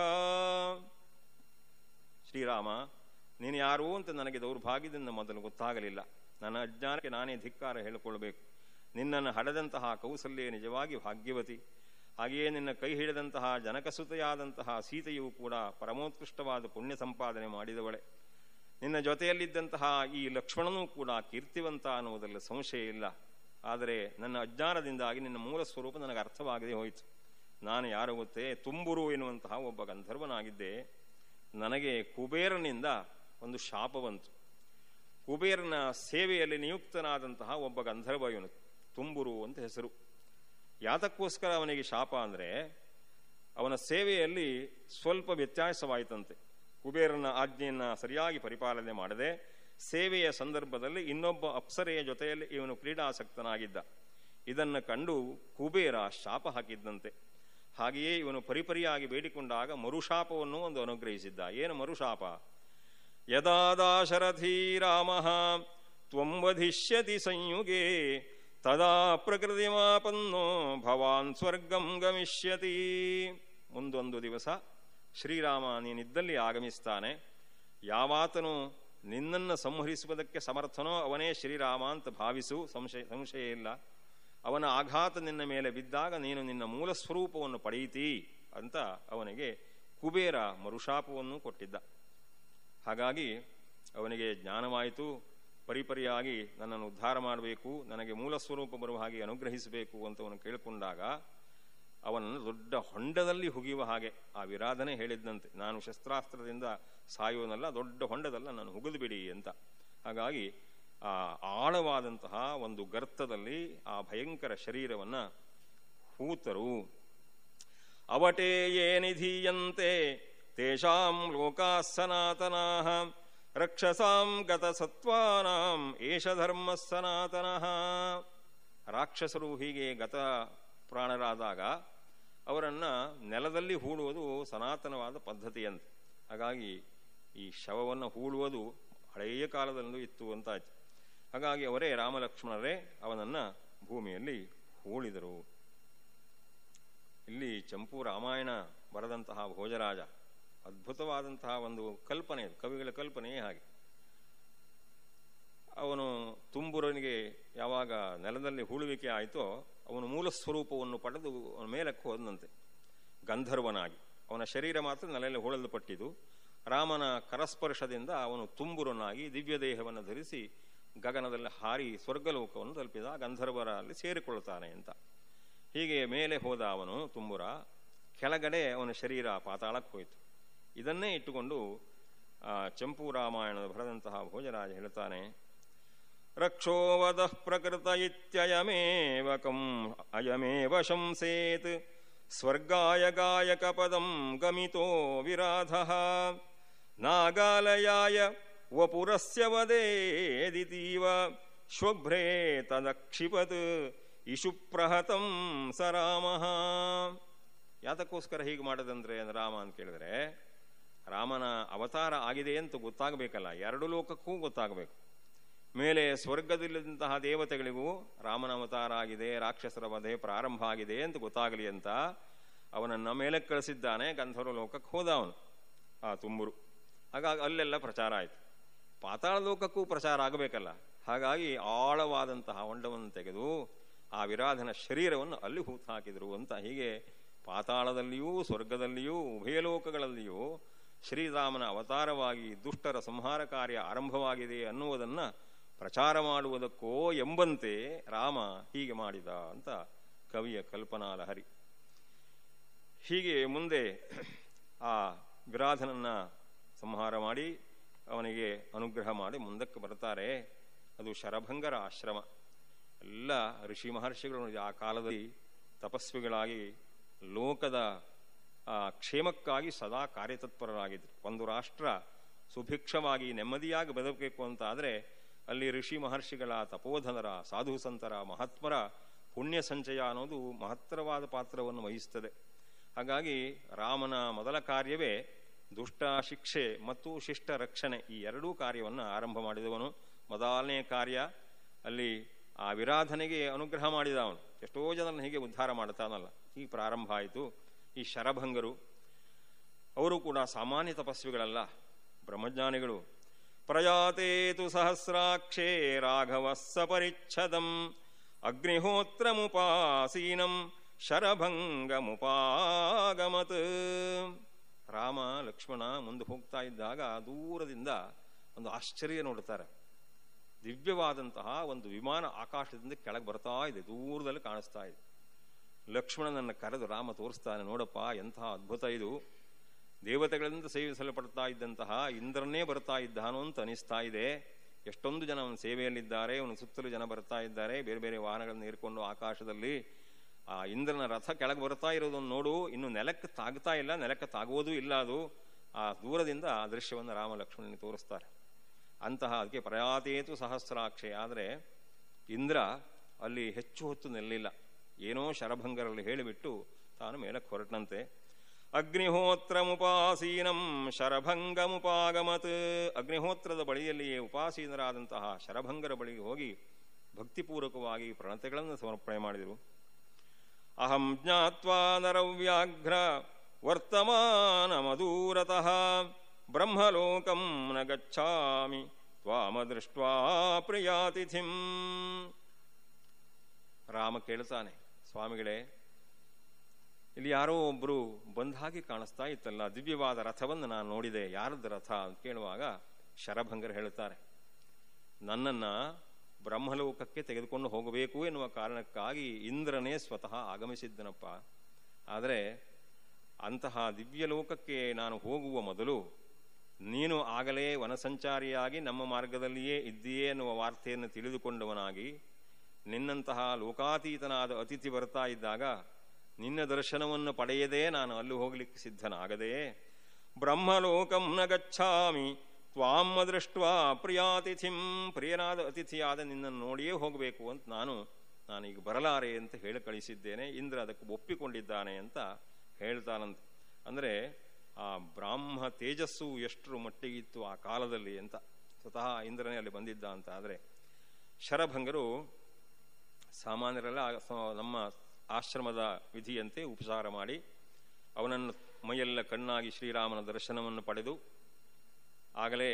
ಶ್ರೀರಾಮ ನೀನು ಯಾರು ಅಂತ ನನಗೆ ದೌರ್ಭಾಗ್ಯದಿಂದ ಮೊದಲು ಗೊತ್ತಾಗಲಿಲ್ಲ ನನ್ನ ಅಜ್ಞಾನಕ್ಕೆ ನಾನೇ ಧಿಕ್ಕಾರ ಹೇಳಿಕೊಳ್ಬೇಕು ನಿನ್ನನ್ನು ಹಡೆದಂತಹ ಕೌಸಲ್ಯ ನಿಜವಾಗಿ ಭಾಗ್ಯವತಿ ಹಾಗೆಯೇ ನಿನ್ನ ಕೈ ಹಿಡಿದಂತಹ ಜನಕಸುತೆಯಾದಂತಹ ಸೀತೆಯೂ ಕೂಡ ಪರಮೋತ್ಕೃಷ್ಟವಾದ ಪುಣ್ಯ ಸಂಪಾದನೆ ಮಾಡಿದವಳೆ ನಿನ್ನ ಜೊತೆಯಲ್ಲಿದ್ದಂತಹ ಈ ಲಕ್ಷ್ಮಣನೂ ಕೂಡ ಕೀರ್ತಿವಂತ ಅನ್ನುವುದರಲ್ಲಿ ಸಂಶಯ ಇಲ್ಲ ಆದರೆ ನನ್ನ ಅಜ್ಞಾನದಿಂದಾಗಿ ನಿನ್ನ ಮೂಲ ಸ್ವರೂಪ ನನಗೆ ಅರ್ಥವಾಗದೆ ಹೋಯಿತು ನಾನು ಯಾರು ಗೊತ್ತೇ ತುಂಬುರು ಎನ್ನುವಂತಹ ಒಬ್ಬ ಗಂಧರ್ವನಾಗಿದ್ದೆ ನನಗೆ ಕುಬೇರನಿಂದ ಒಂದು ಶಾಪ ಬಂತು ಕುಬೇರನ ಸೇವೆಯಲ್ಲಿ ನಿಯುಕ್ತನಾದಂತಹ ಒಬ್ಬ ಗಂಧರ್ವ ಇವನು ತುಂಬುರು ಅಂತ ಹೆಸರು ಯಾತಕ್ಕೋಸ್ಕರ ಅವನಿಗೆ ಶಾಪ ಅಂದರೆ ಅವನ ಸೇವೆಯಲ್ಲಿ ಸ್ವಲ್ಪ ವ್ಯತ್ಯಾಸವಾಯಿತಂತೆ ಕುಬೇರನ ಆಜ್ಞೆಯನ್ನು ಸರಿಯಾಗಿ ಪರಿಪಾಲನೆ ಮಾಡದೆ ಸೇವೆಯ ಸಂದರ್ಭದಲ್ಲಿ ಇನ್ನೊಬ್ಬ ಅಪ್ಸರೆಯ ಜೊತೆಯಲ್ಲಿ ಇವನು ಕ್ರೀಡಾಸಕ್ತನಾಗಿದ್ದ ಇದನ್ನು ಕಂಡು ಕುಬೇರ ಶಾಪ ಹಾಕಿದ್ದಂತೆ ಹಾಗೆಯೇ ಇವನು ಪರಿಪರಿಯಾಗಿ ಬೇಡಿಕೊಂಡಾಗ ಮರುಶಾಪವನ್ನು ಒಂದು ಅನುಗ್ರಹಿಸಿದ್ದ ಏನು ಮರುಶಾಪ ಯದಾ ದಾಶರಥೀ ರಾಮ ತ್ವಂವಧಿಷ್ಯತಿ ಸಂಯುಗೆ ತದಾ ಪ್ರಕೃತಿಮಾಪನ್ನೋ ಭವಾನ್ ಸ್ವರ್ಗಂ ಗಮಿಷ್ಯತಿ ಮುಂದೊಂದು ದಿವಸ ಶ್ರೀರಾಮ ನೀನಿದ್ದಲ್ಲಿ ಆಗಮಿಸ್ತಾನೆ ಯಾವಾತನು ನಿನ್ನನ್ನು ಸಂಹರಿಸುವುದಕ್ಕೆ ಸಮರ್ಥನೋ ಅವನೇ ಶ್ರೀರಾಮ ಅಂತ ಭಾವಿಸು ಸಂಶಯ ಸಂಶಯ ಇಲ್ಲ ಅವನ ಆಘಾತ ನಿನ್ನ ಮೇಲೆ ಬಿದ್ದಾಗ ನೀನು ನಿನ್ನ ಮೂಲ ಸ್ವರೂಪವನ್ನು ಪಡೆಯಿತೀ ಅಂತ ಅವನಿಗೆ ಕುಬೇರ ಮರುಶಾಪವನ್ನು ಕೊಟ್ಟಿದ್ದ ಹಾಗಾಗಿ ಅವನಿಗೆ ಜ್ಞಾನವಾಯಿತು ಪರಿಪರಿಯಾಗಿ ನನ್ನನ್ನು ಉದ್ಧಾರ ಮಾಡಬೇಕು ನನಗೆ ಮೂಲ ಸ್ವರೂಪ ಬರುವ ಹಾಗೆ ಅನುಗ್ರಹಿಸಬೇಕು ಅಂತ ಅವನು ಕೇಳಿಕೊಂಡಾಗ ಅವನನ್ನು ದೊಡ್ಡ ಹೊಂಡದಲ್ಲಿ ಹುಗಿಯುವ ಹಾಗೆ ಆ ವಿರಾಧನೆ ಹೇಳಿದ್ದಂತೆ ನಾನು ಶಸ್ತ್ರಾಸ್ತ್ರದಿಂದ ಸಾಯುವನಲ್ಲ ದೊಡ್ಡ ಹೊಂಡದಲ್ಲ ನಾನು ಹುಗಿದು ಬಿಡಿ ಅಂತ ಹಾಗಾಗಿ ಆ ಆಳವಾದಂತಹ ಒಂದು ಗರ್ತದಲ್ಲಿ ಆ ಭಯಂಕರ ಶರೀರವನ್ನ ಹೂತರು ಅವಟೇ ಯೇ ನಿಧೀಯಂತೆ ತೇಷಾಂ ಲೋಕಾ ಸನಾತನಾ ರಕ್ಷಸಾಂ ಗತ ಸತ್ವಾನಾಂ ಏಷ ಧರ್ಮ ಸನಾತನಃ ರಾಕ್ಷಸರು ಹೀಗೆ ಗತ ಪ್ರಾಣರಾದಾಗ ಅವರನ್ನ ನೆಲದಲ್ಲಿ ಹೂಳುವುದು ಸನಾತನವಾದ ಪದ್ಧತಿಯಂತೆ ಹಾಗಾಗಿ ಈ ಶವವನ್ನು ಹೂಳುವುದು ಹಳೆಯ ಕಾಲದಲ್ಲೂ ಇತ್ತು ಅಂತಾಯ್ತು ಹಾಗಾಗಿ ಅವರೇ ರಾಮಲಕ್ಷ್ಮಣರೇ ಅವನನ್ನ ಭೂಮಿಯಲ್ಲಿ ಹೂಳಿದರು ಇಲ್ಲಿ ಚಂಪು ರಾಮಾಯಣ ಬರೆದಂತಹ ಭೋಜರಾಜ ಅದ್ಭುತವಾದಂತಹ ಒಂದು ಕಲ್ಪನೆ ಇದು ಕವಿಗಳ ಕಲ್ಪನೆಯೇ ಹಾಗೆ ಅವನು ತುಂಬುರನಿಗೆ ಯಾವಾಗ ನೆಲದಲ್ಲಿ ಹೂಳುವಿಕೆ ಆಯಿತೋ ಅವನು ಮೂಲ ಸ್ವರೂಪವನ್ನು ಪಡೆದು ಅವನ ಮೇಲಕ್ಕೆ ಹೋದಂತೆ ಗಂಧರ್ವನಾಗಿ ಅವನ ಶರೀರ ಮಾತ್ರ ನೆಲೆಯಲ್ಲಿ ಹೂಳಲ್ಪಟ್ಟಿದ್ದು ರಾಮನ ಕರಸ್ಪರ್ಶದಿಂದ ಅವನು ತುಂಬುರನಾಗಿ ದಿವ್ಯ ದೇಹವನ್ನು ಧರಿಸಿ ಗಗನದಲ್ಲಿ ಹಾರಿ ಸ್ವರ್ಗಲೋಕವನ್ನು ತಲುಪಿದ ಗಂಧರ್ವರಲ್ಲಿ ಸೇರಿಕೊಳ್ಳುತ್ತಾನೆ ಅಂತ ಹೀಗೆ ಮೇಲೆ ಹೋದ ಅವನು ತುಂಬುರ ಕೆಳಗಡೆ ಅವನ ಶರೀರ ಪಾತಾಳಕ್ಕೆ ಹೋಯಿತು ಇದನ್ನೇ ಇಟ್ಟುಕೊಂಡು ಆ ಚಂಪು ರಾಮಾಯಣದ ಬರೆದಂತಹ ಭೋಜರಾಜ ಹೇಳ್ತಾನೆ ರಕ್ಷೋವದ ಪ್ರಕೃತ ಇತ್ಯಯಮೇವ ಕಂ ಅಯಮೇವ ಶಂಸೇತ್ ಸ್ವರ್ಗಾಯ ಗಾಯಕ ಪದಂ ಗಮಿತೋ ವಿರಾಧ ನಾಗಾಲಯಾಯ ವಪುರಸ್ಯ ವದೇದಿತೀವ ಶ್ವಭ್ರೇ ತದಕ್ಷಿಪತ್ ಇಶುಪ್ರಹತಂ ಸ ರಾಮಃ ಯಾತಕ್ಕೋಸ್ಕರ ಹೀಗೆ ಮಾಡದಂದ್ರೆ ರಾಮ ಅಂತ ಕೇಳಿದ್ರೆ ರಾಮನ ಅವತಾರ ಆಗಿದೆ ಅಂತ ಗೊತ್ತಾಗಬೇಕಲ್ಲ ಎರಡು ಲೋಕಕ್ಕೂ ಗೊತ್ತಾಗಬೇಕು ಮೇಲೆ ಸ್ವರ್ಗದಲ್ಲಿದ್ದಂತಹ ದೇವತೆಗಳಿಗೂ ರಾಮನ ಅವತಾರ ಆಗಿದೆ ರಾಕ್ಷಸರ ವಧೆ ಪ್ರಾರಂಭ ಆಗಿದೆ ಅಂತ ಗೊತ್ತಾಗಲಿ ಅಂತ ಅವನನ್ನ ಮೇಲೆ ಕಳಿಸಿದ್ದಾನೆ ಗಂಧರ್ವ ಲೋಕಕ್ಕೆ ಹೋದ ಅವನು ಆ ತುಂಬುರು ಹಾಗಾಗಿ ಅಲ್ಲೆಲ್ಲ ಪ್ರಚಾರ ಆಯಿತು ಪಾತಾಳ ಲೋಕಕ್ಕೂ ಪ್ರಚಾರ ಆಗಬೇಕಲ್ಲ ಹಾಗಾಗಿ ಆಳವಾದಂತಹ ಹೊಂಡವನ್ನು ತೆಗೆದು ಆ ವಿರಾಧನ ಶರೀರವನ್ನು ಅಲ್ಲಿ ಹೂತು ಹಾಕಿದರು ಅಂತ ಹೀಗೆ ಪಾತಾಳದಲ್ಲಿಯೂ ಸ್ವರ್ಗದಲ್ಲಿಯೂ ಉಭಯ ಲೋಕಗಳಲ್ಲಿಯೂ ಶ್ರೀರಾಮನ ಅವತಾರವಾಗಿ ದುಷ್ಟರ ಸಂಹಾರ ಕಾರ್ಯ ಆರಂಭವಾಗಿದೆ ಅನ್ನುವುದನ್ನು ಪ್ರಚಾರ ಮಾಡುವುದಕ್ಕೋ ಎಂಬಂತೆ ರಾಮ ಹೀಗೆ ಮಾಡಿದ ಅಂತ ಕವಿಯ ಕಲ್ಪನಾ ಲಹರಿ ಹೀಗೆ ಮುಂದೆ ಆ ವಿರಾಧನನ್ನ ಸಂಹಾರ ಮಾಡಿ ಅವನಿಗೆ ಅನುಗ್ರಹ ಮಾಡಿ ಮುಂದಕ್ಕೆ ಬರ್ತಾರೆ ಅದು ಶರಭಂಗರ ಆಶ್ರಮ ಎಲ್ಲ ಋಷಿ ಮಹರ್ಷಿಗಳು ಆ ಕಾಲದಲ್ಲಿ ತಪಸ್ವಿಗಳಾಗಿ ಲೋಕದ ಆ ಕ್ಷೇಮಕ್ಕಾಗಿ ಸದಾ ಕಾರ್ಯತತ್ಪರರಾಗಿದ್ದರು ಒಂದು ರಾಷ್ಟ್ರ ಸುಭಿಕ್ಷವಾಗಿ ನೆಮ್ಮದಿಯಾಗಿ ಬದುಕಬೇಕು ಅಂತ ಆದರೆ ಅಲ್ಲಿ ಋಷಿ ಮಹರ್ಷಿಗಳ ತಪೋಧನರ ಸಾಧು ಸಂತರ ಮಹಾತ್ಮರ ಪುಣ್ಯ ಸಂಚಯ ಅನ್ನೋದು ಮಹತ್ತರವಾದ ಪಾತ್ರವನ್ನು ವಹಿಸುತ್ತದೆ ಹಾಗಾಗಿ ರಾಮನ ಮೊದಲ ಕಾರ್ಯವೇ ದುಷ್ಟ ಶಿಕ್ಷೆ ಮತ್ತು ಶಿಷ್ಟ ರಕ್ಷಣೆ ಈ ಎರಡೂ ಕಾರ್ಯವನ್ನು ಆರಂಭ ಮಾಡಿದವನು ಮೊದಲನೇ ಕಾರ್ಯ ಅಲ್ಲಿ ಆ ವಿರಾಧನೆಗೆ ಅನುಗ್ರಹ ಮಾಡಿದ ಅವನು ಎಷ್ಟೋ ಜನರನ್ನು ಹೀಗೆ ಉದ್ಧಾರ ಮಾಡ್ತಾನಲ್ಲ ಈ ಪ್ರಾರಂಭ ಆಯಿತು ಈ ಶರಭಂಗರು ಅವರು ಕೂಡ ಸಾಮಾನ್ಯ ತಪಸ್ವಿಗಳಲ್ಲ ಬ್ರಹ್ಮಜ್ಞಾನಿಗಳು ಪ್ರಯಾತೇತು ಸಹಸ್ರಾಕ್ಷೇ ರಾಘವ ಸಪರಿಚ್ಛದಂ ಅಗ್ನಿಹೋತ್ರಮುಪಾಸೀನಂ ಶರಭಂಗಮುಪಾಗಮತ್ ರಾಮ ಲಕ್ಷ್ಮಣ ಮುಂದೆ ಹೋಗ್ತಾ ಇದ್ದಾಗ ದೂರದಿಂದ ಒಂದು ಆಶ್ಚರ್ಯ ನೋಡ್ತಾರೆ ದಿವ್ಯವಾದಂತಹ ಒಂದು ವಿಮಾನ ಆಕಾಶದಿಂದ ಕೆಳಗೆ ಬರ್ತಾ ಇದೆ ದೂರದಲ್ಲಿ ಕಾಣಿಸ್ತಾ ಇದೆ ಲಕ್ಷ್ಮಣನನ್ನು ಕರೆದು ರಾಮ ತೋರಿಸ್ತಾನೆ ನೋಡಪ್ಪ ಎಂತಹ ಅದ್ಭುತ ಇದು ದೇವತೆಗಳಿಂದ ಸೇವಿಸಲ್ಪಡ್ತಾ ಇದ್ದಂತಹ ಇಂದ್ರನೇ ಬರ್ತಾ ಇದ್ದಾನೋ ಅಂತ ಅನಿಸ್ತಾ ಇದೆ ಎಷ್ಟೊಂದು ಜನ ಅವನ ಸೇವೆಯಲ್ಲಿದ್ದಾರೆ ಅವನ ಸುತ್ತಲೂ ಜನ ಬರ್ತಾ ಇದ್ದಾರೆ ಬೇರೆ ಬೇರೆ ವಾಹನಗಳನ್ನು ಹೇರ್ಕೊಂಡು ಆಕಾಶದಲ್ಲಿ ಆ ಇಂದ್ರನ ರಥ ಕೆಳಗೆ ಬರ್ತಾ ಇರೋದನ್ನು ನೋಡು ಇನ್ನು ನೆಲಕ್ಕೆ ತಾಗ್ತಾ ಇಲ್ಲ ನೆಲಕ್ಕೆ ತಾಗುವುದೂ ಇಲ್ಲ ಅದು ಆ ದೂರದಿಂದ ಆ ದೃಶ್ಯವನ್ನು ರಾಮ ಲಕ್ಷ್ಮಣನಿಗೆ ತೋರಿಸ್ತಾರೆ ಅಂತಹ ಅದಕ್ಕೆ ಪ್ರಯಾತೇತು ಸಹಸ್ರಾಕ್ಷೆ ಆದರೆ ಇಂದ್ರ ಅಲ್ಲಿ ಹೆಚ್ಚು ಹೊತ್ತು ನಿಲ್ಲಿಲ್ಲ ಏನೋ ಶರಭಂಗರಲ್ಲಿ ಹೇಳಿಬಿಟ್ಟು ತಾನು ಮೇಲಕ್ಕೆ ಹೊರಟನಂತೆ ಅಗ್ನಿಹೋತ್ರಮುಪಾಸೀನಂ ಶರಭಂಗಮುಪಾಗಮತ್ ಅಗ್ನಿಹೋತ್ರದ ಬಳಿಯಲ್ಲಿಯೇ ಉಪಾಸೀನರಾದಂತಹ ಶರಭಂಗರ ಬಳಿಗೆ ಹೋಗಿ ಭಕ್ತಿಪೂರ್ವಕವಾಗಿ ಪ್ರಣತೆಗಳನ್ನು ಸಮರ್ಪಣೆ ಮಾಡಿದರು ಅಹಂ ಜ್ಞಾತ್ವಾ ನರವ್ಯಾಘ್ರ ವರ್ತಮಾನಮದೂರತಃ ಬ್ರಹ್ಮಲೋಕಂ ನ ಗಚ್ಛಾಮಿ ತ್ವಾಮ ದೃಷ್ಟ್ವಾ ಪ್ರಿಯಾತಿಥಿಂ ರಾಮ ಕೇಳ್ತಾನೆ ಸ್ವಾಮಿಗಳೇ ಇಲ್ಲಿ ಯಾರೋ ಒಬ್ರು ಬಂದ ಹಾಗೆ ಕಾಣಿಸ್ತಾ ಇತ್ತಲ್ಲ ದಿವ್ಯವಾದ ರಥವನ್ನು ನಾನು ನೋಡಿದೆ ಯಾರದ್ದು ರಥ ಅಂತ ಕೇಳುವಾಗ ಶರಭಂಗರು ಹೇಳುತ್ತಾರೆ ನನ್ನನ್ನ ಬ್ರಹ್ಮಲೋಕಕ್ಕೆ ತೆಗೆದುಕೊಂಡು ಹೋಗಬೇಕು ಎನ್ನುವ ಕಾರಣಕ್ಕಾಗಿ ಇಂದ್ರನೇ ಸ್ವತಃ ಆಗಮಿಸಿದ್ದನಪ್ಪ ಆದರೆ ಅಂತಹ ದಿವ್ಯ ಲೋಕಕ್ಕೆ ನಾನು ಹೋಗುವ ಮೊದಲು ನೀನು ಆಗಲೇ ವನಸಂಚಾರಿಯಾಗಿ ನಮ್ಮ ಮಾರ್ಗದಲ್ಲಿಯೇ ಇದ್ದೀಯೇ ಎನ್ನುವ ವಾರ್ತೆಯನ್ನು ತಿಳಿದುಕೊಂಡವನಾಗಿ ನಿನ್ನಂತಹ ಲೋಕಾತೀತನಾದ ಅತಿಥಿ ಬರ್ತಾ ಇದ್ದಾಗ ನಿನ್ನ ದರ್ಶನವನ್ನು ಪಡೆಯದೇ ನಾನು ಅಲ್ಲಿ ಹೋಗ್ಲಿಕ್ಕೆ ಸಿದ್ಧನಾಗದೆ ಬ್ರಹ್ಮಲೋಕಂ ನ ಗಚ್ಛಾಮಿ ತ್ವಾಮ್ಮ ದೃಷ್ಟ್ವಾ ಪ್ರಿಯಾತಿಥಿಂ ಪ್ರಿಯನಾದ ಅತಿಥಿಯಾದ ನಿನ್ನನ್ನು ನೋಡಿಯೇ ಹೋಗಬೇಕು ಅಂತ ನಾನು ನಾನೀಗ ಬರಲಾರೆ ಅಂತ ಹೇಳಿ ಕಳಿಸಿದ್ದೇನೆ ಇಂದ್ರ ಅದಕ್ಕೆ ಒಪ್ಪಿಕೊಂಡಿದ್ದಾನೆ ಅಂತ ಹೇಳ್ತಾನಂತೆ ಅಂದರೆ ಆ ಬ್ರಾಹ್ಮ ತೇಜಸ್ಸು ಎಷ್ಟರ ಮಟ್ಟಿಗಿತ್ತು ಆ ಕಾಲದಲ್ಲಿ ಅಂತ ಸ್ವತಃ ಇಂದ್ರನೇ ಅಲ್ಲಿ ಬಂದಿದ್ದ ಅಂತ ಆದರೆ ಶರಭಂಗರು ಸಾಮಾನ್ಯರೆಲ್ಲ ನಮ್ಮ ಆಶ್ರಮದ ವಿಧಿಯಂತೆ ಉಪಚಾರ ಮಾಡಿ ಅವನನ್ನು ಮೈಯೆಲ್ಲ ಕಣ್ಣಾಗಿ ಶ್ರೀರಾಮನ ದರ್ಶನವನ್ನು ಪಡೆದು ಆಗಲೇ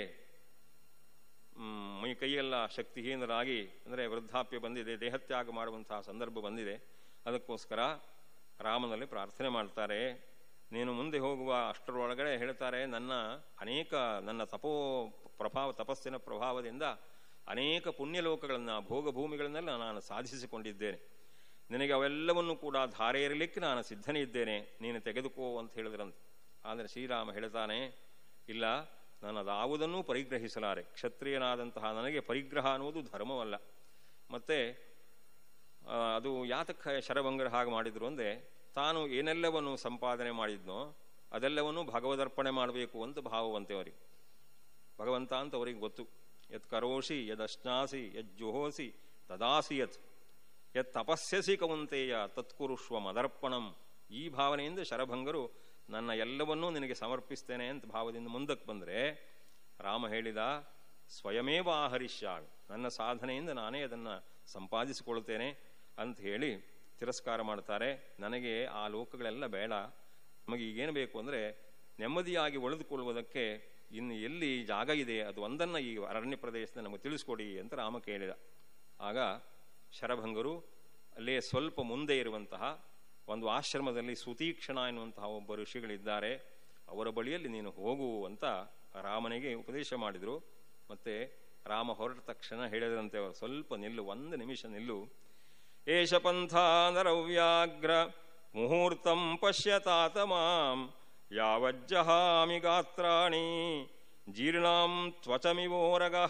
ಮೈ ಕೈಯೆಲ್ಲ ಶಕ್ತಿಹೀನರಾಗಿ ಅಂದರೆ ವೃದ್ಧಾಪ್ಯ ಬಂದಿದೆ ದೇಹತ್ಯಾಗ ಮಾಡುವಂತಹ ಸಂದರ್ಭ ಬಂದಿದೆ ಅದಕ್ಕೋಸ್ಕರ ರಾಮನಲ್ಲಿ ಪ್ರಾರ್ಥನೆ ಮಾಡ್ತಾರೆ ನೀನು ಮುಂದೆ ಹೋಗುವ ಅಷ್ಟರೊಳಗಡೆ ಹೇಳ್ತಾರೆ ನನ್ನ ಅನೇಕ ನನ್ನ ತಪೋ ಪ್ರಭಾವ ತಪಸ್ಸಿನ ಪ್ರಭಾವದಿಂದ ಅನೇಕ ಪುಣ್ಯಲೋಕಗಳನ್ನು ಭೋಗಭೂಮಿಗಳನ್ನೆಲ್ಲ ನಾನು ಸಾಧಿಸಿಕೊಂಡಿದ್ದೇನೆ ನಿನಗೆ ಅವೆಲ್ಲವನ್ನು ಕೂಡ ಧಾರೆ ಇರಲಿಕ್ಕೆ ನಾನು ಸಿದ್ಧನೇ ಇದ್ದೇನೆ ನೀನು ತೆಗೆದುಕೋ ಅಂತ ಹೇಳಿದ್ರಂತೆ ಆದರೆ ಶ್ರೀರಾಮ ಹೇಳ್ತಾನೆ ಇಲ್ಲ ನಾನು ಅದಾವುದನ್ನೂ ಪರಿಗ್ರಹಿಸಲಾರೆ ಕ್ಷತ್ರಿಯನಾದಂತಹ ನನಗೆ ಪರಿಗ್ರಹ ಅನ್ನುವುದು ಧರ್ಮವಲ್ಲ ಮತ್ತೆ ಅದು ಯಾತಕ್ಕೆ ಶರಭಂಗರ ಹಾಗೆ ಮಾಡಿದ್ರು ಅಂದರೆ ತಾನು ಏನೆಲ್ಲವನ್ನು ಸಂಪಾದನೆ ಮಾಡಿದ್ನೋ ಅದೆಲ್ಲವನ್ನು ಭಗವದರ್ಪಣೆ ಮಾಡಬೇಕು ಅಂತ ಭಾವವಂತೆ ಅವರಿಗೆ ಭಗವಂತ ಅಂತ ಅವರಿಗೆ ಗೊತ್ತು ಯತ್ ಕರೋಷಿ ಯದಶ್ನಾಸಿ ಯಜ್ಜುಹೋಸಿ ತದಾಸಿ ಯತ್ ಯತ್ ತಪಸ್ಯಸಿ ಕವಂತೆಯ ತತ್ಕುರುಷ್ವ ಮದರ್ಪಣಂ ಈ ಭಾವನೆಯಿಂದ ಶರಭಂಗರು ನನ್ನ ಎಲ್ಲವನ್ನೂ ನಿನಗೆ ಸಮರ್ಪಿಸ್ತೇನೆ ಅಂತ ಭಾವದಿಂದ ಮುಂದಕ್ಕೆ ಬಂದರೆ ರಾಮ ಹೇಳಿದ ಸ್ವಯಮೇವ ಆಹರಿಷ್ಯಾಮಿ ನನ್ನ ಸಾಧನೆಯಿಂದ ನಾನೇ ಅದನ್ನು ಸಂಪಾದಿಸಿಕೊಳ್ತೇನೆ ಅಂತ ಹೇಳಿ ತಿರಸ್ಕಾರ ಮಾಡ್ತಾರೆ ನನಗೆ ಆ ಲೋಕಗಳೆಲ್ಲ ಬೇಡ ನಮಗೆ ಈಗೇನು ಬೇಕು ಅಂದರೆ ನೆಮ್ಮದಿಯಾಗಿ ಉಳಿದುಕೊಳ್ಳುವುದಕ್ಕೆ ಇನ್ನು ಎಲ್ಲಿ ಜಾಗ ಇದೆ ಅದು ಒಂದನ್ನು ಈ ಅರಣ್ಯ ಪ್ರದೇಶದ ನಮಗೆ ತಿಳಿಸ್ಕೊಡಿ ಅಂತ ರಾಮ ಕೇಳಿದ ಆಗ ಶರಭಂಗರು ಅಲ್ಲೇ ಸ್ವಲ್ಪ ಮುಂದೆ ಇರುವಂತಹ ಒಂದು ಆಶ್ರಮದಲ್ಲಿ ಸುತೀಕ್ಷಣ ಎನ್ನುವಂತಹ ಒಬ್ಬ ಋಷಿಗಳಿದ್ದಾರೆ ಅವರ ಬಳಿಯಲ್ಲಿ ನೀನು ಹೋಗು ಅಂತ ರಾಮನಿಗೆ ಉಪದೇಶ ಮಾಡಿದರು ಮತ್ತೆ ರಾಮ ಹೊರಟ ತಕ್ಷಣ ಹೇಳಿದ್ರಂತೆ ಅವರು ಸ್ವಲ್ಪ ನಿಲ್ಲು ಒಂದು ನಿಮಿಷ ನಿಲ್ಲು ಏಷ ಪಂಥ ನರವ್ಯಾಗ್ರ ಮುಹೂರ್ತಂ ಪಶ್ಯತಾತ ಮಾಂ ಯಾವಜ್ಜಹಾಮಿ ಗಾತ್ರಾಣಿ ಜೀರ್ಣಾಂ ತ್ವಚಮಿವೋರಗಃ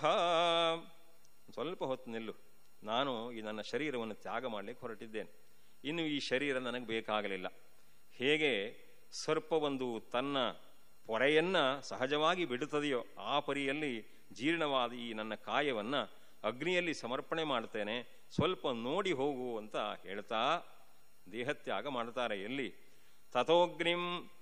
ಸ್ವಲ್ಪ ಹೊತ್ತು ನಿಲ್ಲು ನಾನು ಈ ನನ್ನ ಶರೀರವನ್ನು ತ್ಯಾಗ ಮಾಡಲಿಕ್ಕೆ ಹೊರಟಿದ್ದೇನೆ ಇನ್ನು ಈ ಶರೀರ ನನಗೆ ಬೇಕಾಗಲಿಲ್ಲ ಹೇಗೆ ಸರ್ಪವೊಂದು ತನ್ನ ಪೊರೆಯನ್ನ ಸಹಜವಾಗಿ ಬಿಡುತ್ತದೆಯೋ ಆ ಪರಿಯಲ್ಲಿ ಜೀರ್ಣವಾದ ಈ ನನ್ನ ಕಾಯವನ್ನ ಅಗ್ನಿಯಲ್ಲಿ ಸಮರ್ಪಣೆ ಮಾಡ್ತೇನೆ ಸ್ವಲ್ಪ ನೋಡಿ ಹೋಗು ಅಂತ ಹೇಳ್ತಾ ದೇಹತ್ಯಾಗ ಮಾಡ್ತಾರೆ ಎಲ್ಲಿ ತಥೋಗ್ನಿಂ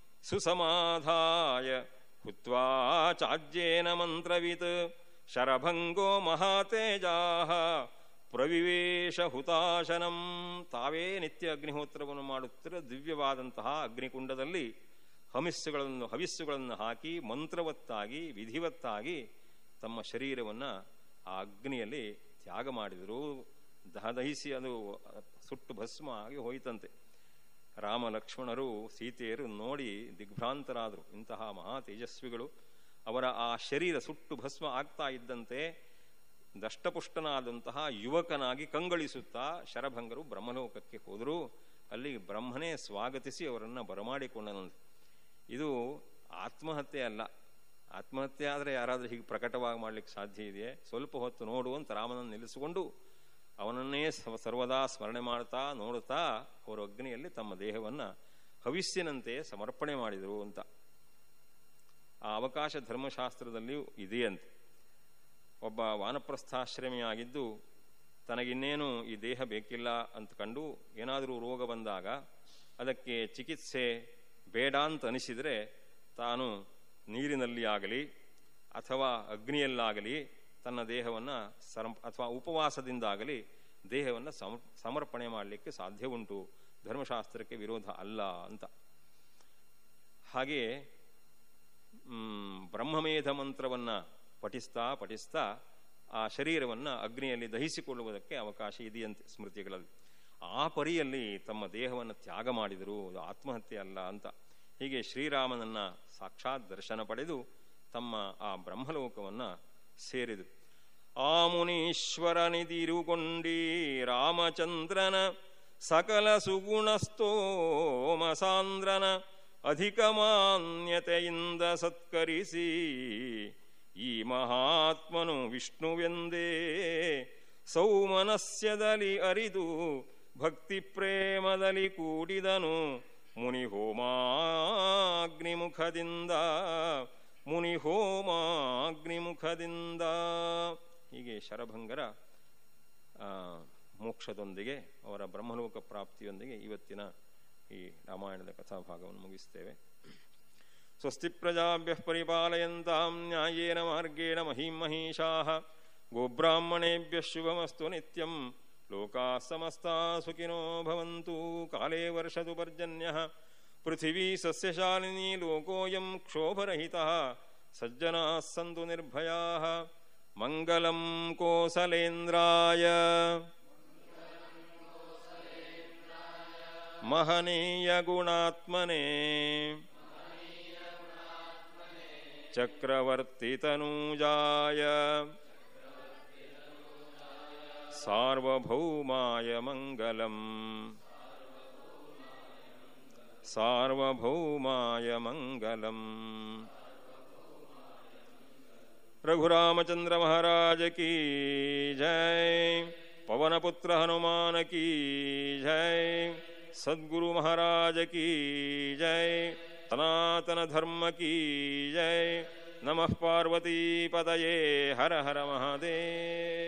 ಸುಸಮಾಧಾಯ ಹುತ್ವಾ ಚಾಜ್ಯೇನ ಮಂತ್ರವಿತ್ ಶರಭಂಗೋ ಮಹಾತೇಜಾಹ ಪ್ರವಿವೇಶ ಹುತಾಶನಂ ತಾವೇ ನಿತ್ಯ ಅಗ್ನಿಹೋತ್ರವನ್ನು ಮಾಡುತ್ತಿರುವ ದಿವ್ಯವಾದಂತಹ ಅಗ್ನಿಕುಂಡದಲ್ಲಿ ಹಮಿಸ್ಸುಗಳನ್ನು ಹವಿಸ್ಸುಗಳನ್ನು ಹಾಕಿ ಮಂತ್ರವತ್ತಾಗಿ ವಿಧಿವತ್ತಾಗಿ ತಮ್ಮ ಶರೀರವನ್ನು ಆ ಅಗ್ನಿಯಲ್ಲಿ ತ್ಯಾಗ ಮಾಡಿದರು ದಹದಹಿಸಿ ಅದು ಸುಟ್ಟು ಭಸ್ಮ ಆಗಿ ಹೋಯಿತಂತೆ ರಾಮ ಲಕ್ಷ್ಮಣರು ಸೀತೆಯರು ನೋಡಿ ದಿಗ್ಭ್ರಾಂತರಾದರು ಇಂತಹ ಮಹಾ ತೇಜಸ್ವಿಗಳು ಅವರ ಆ ಶರೀರ ಸುಟ್ಟು ಭಸ್ಮ ಆಗ್ತಾ ಇದ್ದಂತೆ ದಷ್ಟಪುಷ್ಟನಾದಂತಹ ಯುವಕನಾಗಿ ಕಂಗಳಿಸುತ್ತಾ ಶರಭಂಗರು ಬ್ರಹ್ಮಲೋಕಕ್ಕೆ ಹೋದರು ಅಲ್ಲಿ ಬ್ರಹ್ಮನೇ ಸ್ವಾಗತಿಸಿ ಅವರನ್ನು ಬರಮಾಡಿಕೊಂಡನಂತೆ ಇದು ಆತ್ಮಹತ್ಯೆ ಅಲ್ಲ ಆತ್ಮಹತ್ಯೆ ಆದರೆ ಯಾರಾದರೂ ಹೀಗೆ ಪ್ರಕಟವಾಗಿ ಮಾಡ್ಲಿಕ್ಕೆ ಸಾಧ್ಯ ಇದೆಯೇ ಸ್ವಲ್ಪ ಹೊತ್ತು ನೋಡು ಅಂತ ರಾಮನನ್ನು ನಿಲ್ಲಿಸಿಕೊಂಡು ಅವನನ್ನೇ ಸರ್ವದಾ ಸ್ಮರಣೆ ಮಾಡ್ತಾ ನೋಡುತ್ತಾ ಅವರು ಅಗ್ನಿಯಲ್ಲಿ ತಮ್ಮ ದೇಹವನ್ನು ಹವಿಸ್ಸಿನಂತೆ ಸಮರ್ಪಣೆ ಮಾಡಿದರು ಅಂತ ಆ ಅವಕಾಶ ಧರ್ಮಶಾಸ್ತ್ರದಲ್ಲಿಯೂ ಇದೆಯಂತೆ ಒಬ್ಬ ವಾನಪ್ರಸ್ಥಾಶ್ರಮಿಯಾಗಿದ್ದು ತನಗಿನ್ನೇನು ಈ ದೇಹ ಬೇಕಿಲ್ಲ ಅಂತ ಕಂಡು ಏನಾದರೂ ರೋಗ ಬಂದಾಗ ಅದಕ್ಕೆ ಚಿಕಿತ್ಸೆ ಬೇಡ ಅಂತ ಅನಿಸಿದರೆ ತಾನು ನೀರಿನಲ್ಲಿ ಆಗಲಿ ಅಥವಾ ಅಗ್ನಿಯಲ್ಲಾಗಲಿ ತನ್ನ ದೇಹವನ್ನು ಸರ ಅಥವಾ ಉಪವಾಸದಿಂದಾಗಲಿ ದೇಹವನ್ನು ಸಮ ಸಮರ್ಪಣೆ ಮಾಡಲಿಕ್ಕೆ ಸಾಧ್ಯ ಉಂಟು ಧರ್ಮಶಾಸ್ತ್ರಕ್ಕೆ ವಿರೋಧ ಅಲ್ಲ ಅಂತ ಹಾಗೆಯೇ ಬ್ರಹ್ಮಮೇಧ ಮಂತ್ರವನ್ನು ಪಠಿಸ್ತಾ ಪಠಿಸ್ತಾ ಆ ಶರೀರವನ್ನು ಅಗ್ನಿಯಲ್ಲಿ ದಹಿಸಿಕೊಳ್ಳುವುದಕ್ಕೆ ಅವಕಾಶ ಇದೆಯಂತೆ ಸ್ಮೃತಿಗಳಲ್ಲಿ ಆ ಪರಿಯಲ್ಲಿ ತಮ್ಮ ದೇಹವನ್ನು ತ್ಯಾಗ ಮಾಡಿದರು ಅದು ಆತ್ಮಹತ್ಯೆ ಅಲ್ಲ ಅಂತ ಹೀಗೆ ಶ್ರೀರಾಮನನ್ನ ಸಾಕ್ಷಾತ್ ದರ್ಶನ ಪಡೆದು ತಮ್ಮ ಆ ಬ್ರಹ್ಮಲೋಕವನ್ನು ಸೇರಿದರು ಆ ಮುನೀಶ್ವರನಿದಿರುಗೊಂಡಿ ರಾಮಚಂದ್ರನ ಸಕಲ ಸುಗುಣಸ್ತೋಮ ಸಾಂದ್ರನ ಅಧಿಕ ಮಾನ್ಯತೆಯಿಂದ ಸತ್ಕರಿಸಿ ಈ ಮಹಾತ್ಮನು ವಿಷ್ಣುವೆಂದೇ ಸೌಮನಸ್ಯದಲ್ಲಿ ಅರಿದು ಭಕ್ತಿ ಪ್ರೇಮದಲ್ಲಿ ಕೂಡಿದನು ಮುನಿ ಹೋಮಾಗ್ನಿಮುಖದಿಂದ ಮುನಿ ಹೋಮಾಗ್ನಿಮುಖದಿಂದ ಹೀಗೆ ಶರಭಂಗರ ಮೋಕ್ಷದೊಂದಿಗೆ ಅವರ ಬ್ರಹ್ಮಲೋಕ ಪ್ರಾಪ್ತಿಯೊಂದಿಗೆ ಇವತ್ತಿನ ಈ ರಾಮಾಯಣದ ಕಥಾಭಾಗವನ್ನು ಮುಗಿಸ್ತೇವೆ ಸ್ವಸ್ತಿ ಪ್ರಜಾಭ್ಯ ಪರಿಪಾಲಯಂತಾಂ ನ್ಯಾಯೇನ ಮಾರ್ಗೇಣ ಮಹೀಂ ಮಹೀಷಾಃ ಗೋಬ್ರಾಹ್ಮಣೇಭ್ಯ ಶುಭಮಸ್ತು ನಿತ್ಯಂ ಲೋಕಾ ಸಮಸ್ತಾ ಸುಖಿನೋ ಭವಂತು ಕಾಲೇ ವರ್ಷದು ಪರ್ಜನ್ಯಃ ಪೃಥಿವೀ ಸಸ್ಯಶಾಲಿನಿ ಲೋಕೋಯಂ ಕ್ಷೋಭರಹಿತಃ ಸಜ್ಜನಾಃ ಸಂತು ನಿರ್ಭಯಾಃ ಮಂಗಲಂ ಕೋಸಲೇಂದ್ರಾಯ ಮಹನೀಯ ಗುಣಾತ್ಮನೆ ಚಕ್ರವರ್ತಿತನೂಜಾಯ ಸಾರ್ವಭೌಮಾಯ ಮಂಗಲಂ ಸಾರ್ವಭೌಮಾಯ ಮಂಗಲಂ रघुरामचंद्र महाराज की जय पवनपुत्र हनुमान की जय सद्गुरु महाराज की जय सनातन धर्म की जय नमः पार्वती पदये हर हर महादेव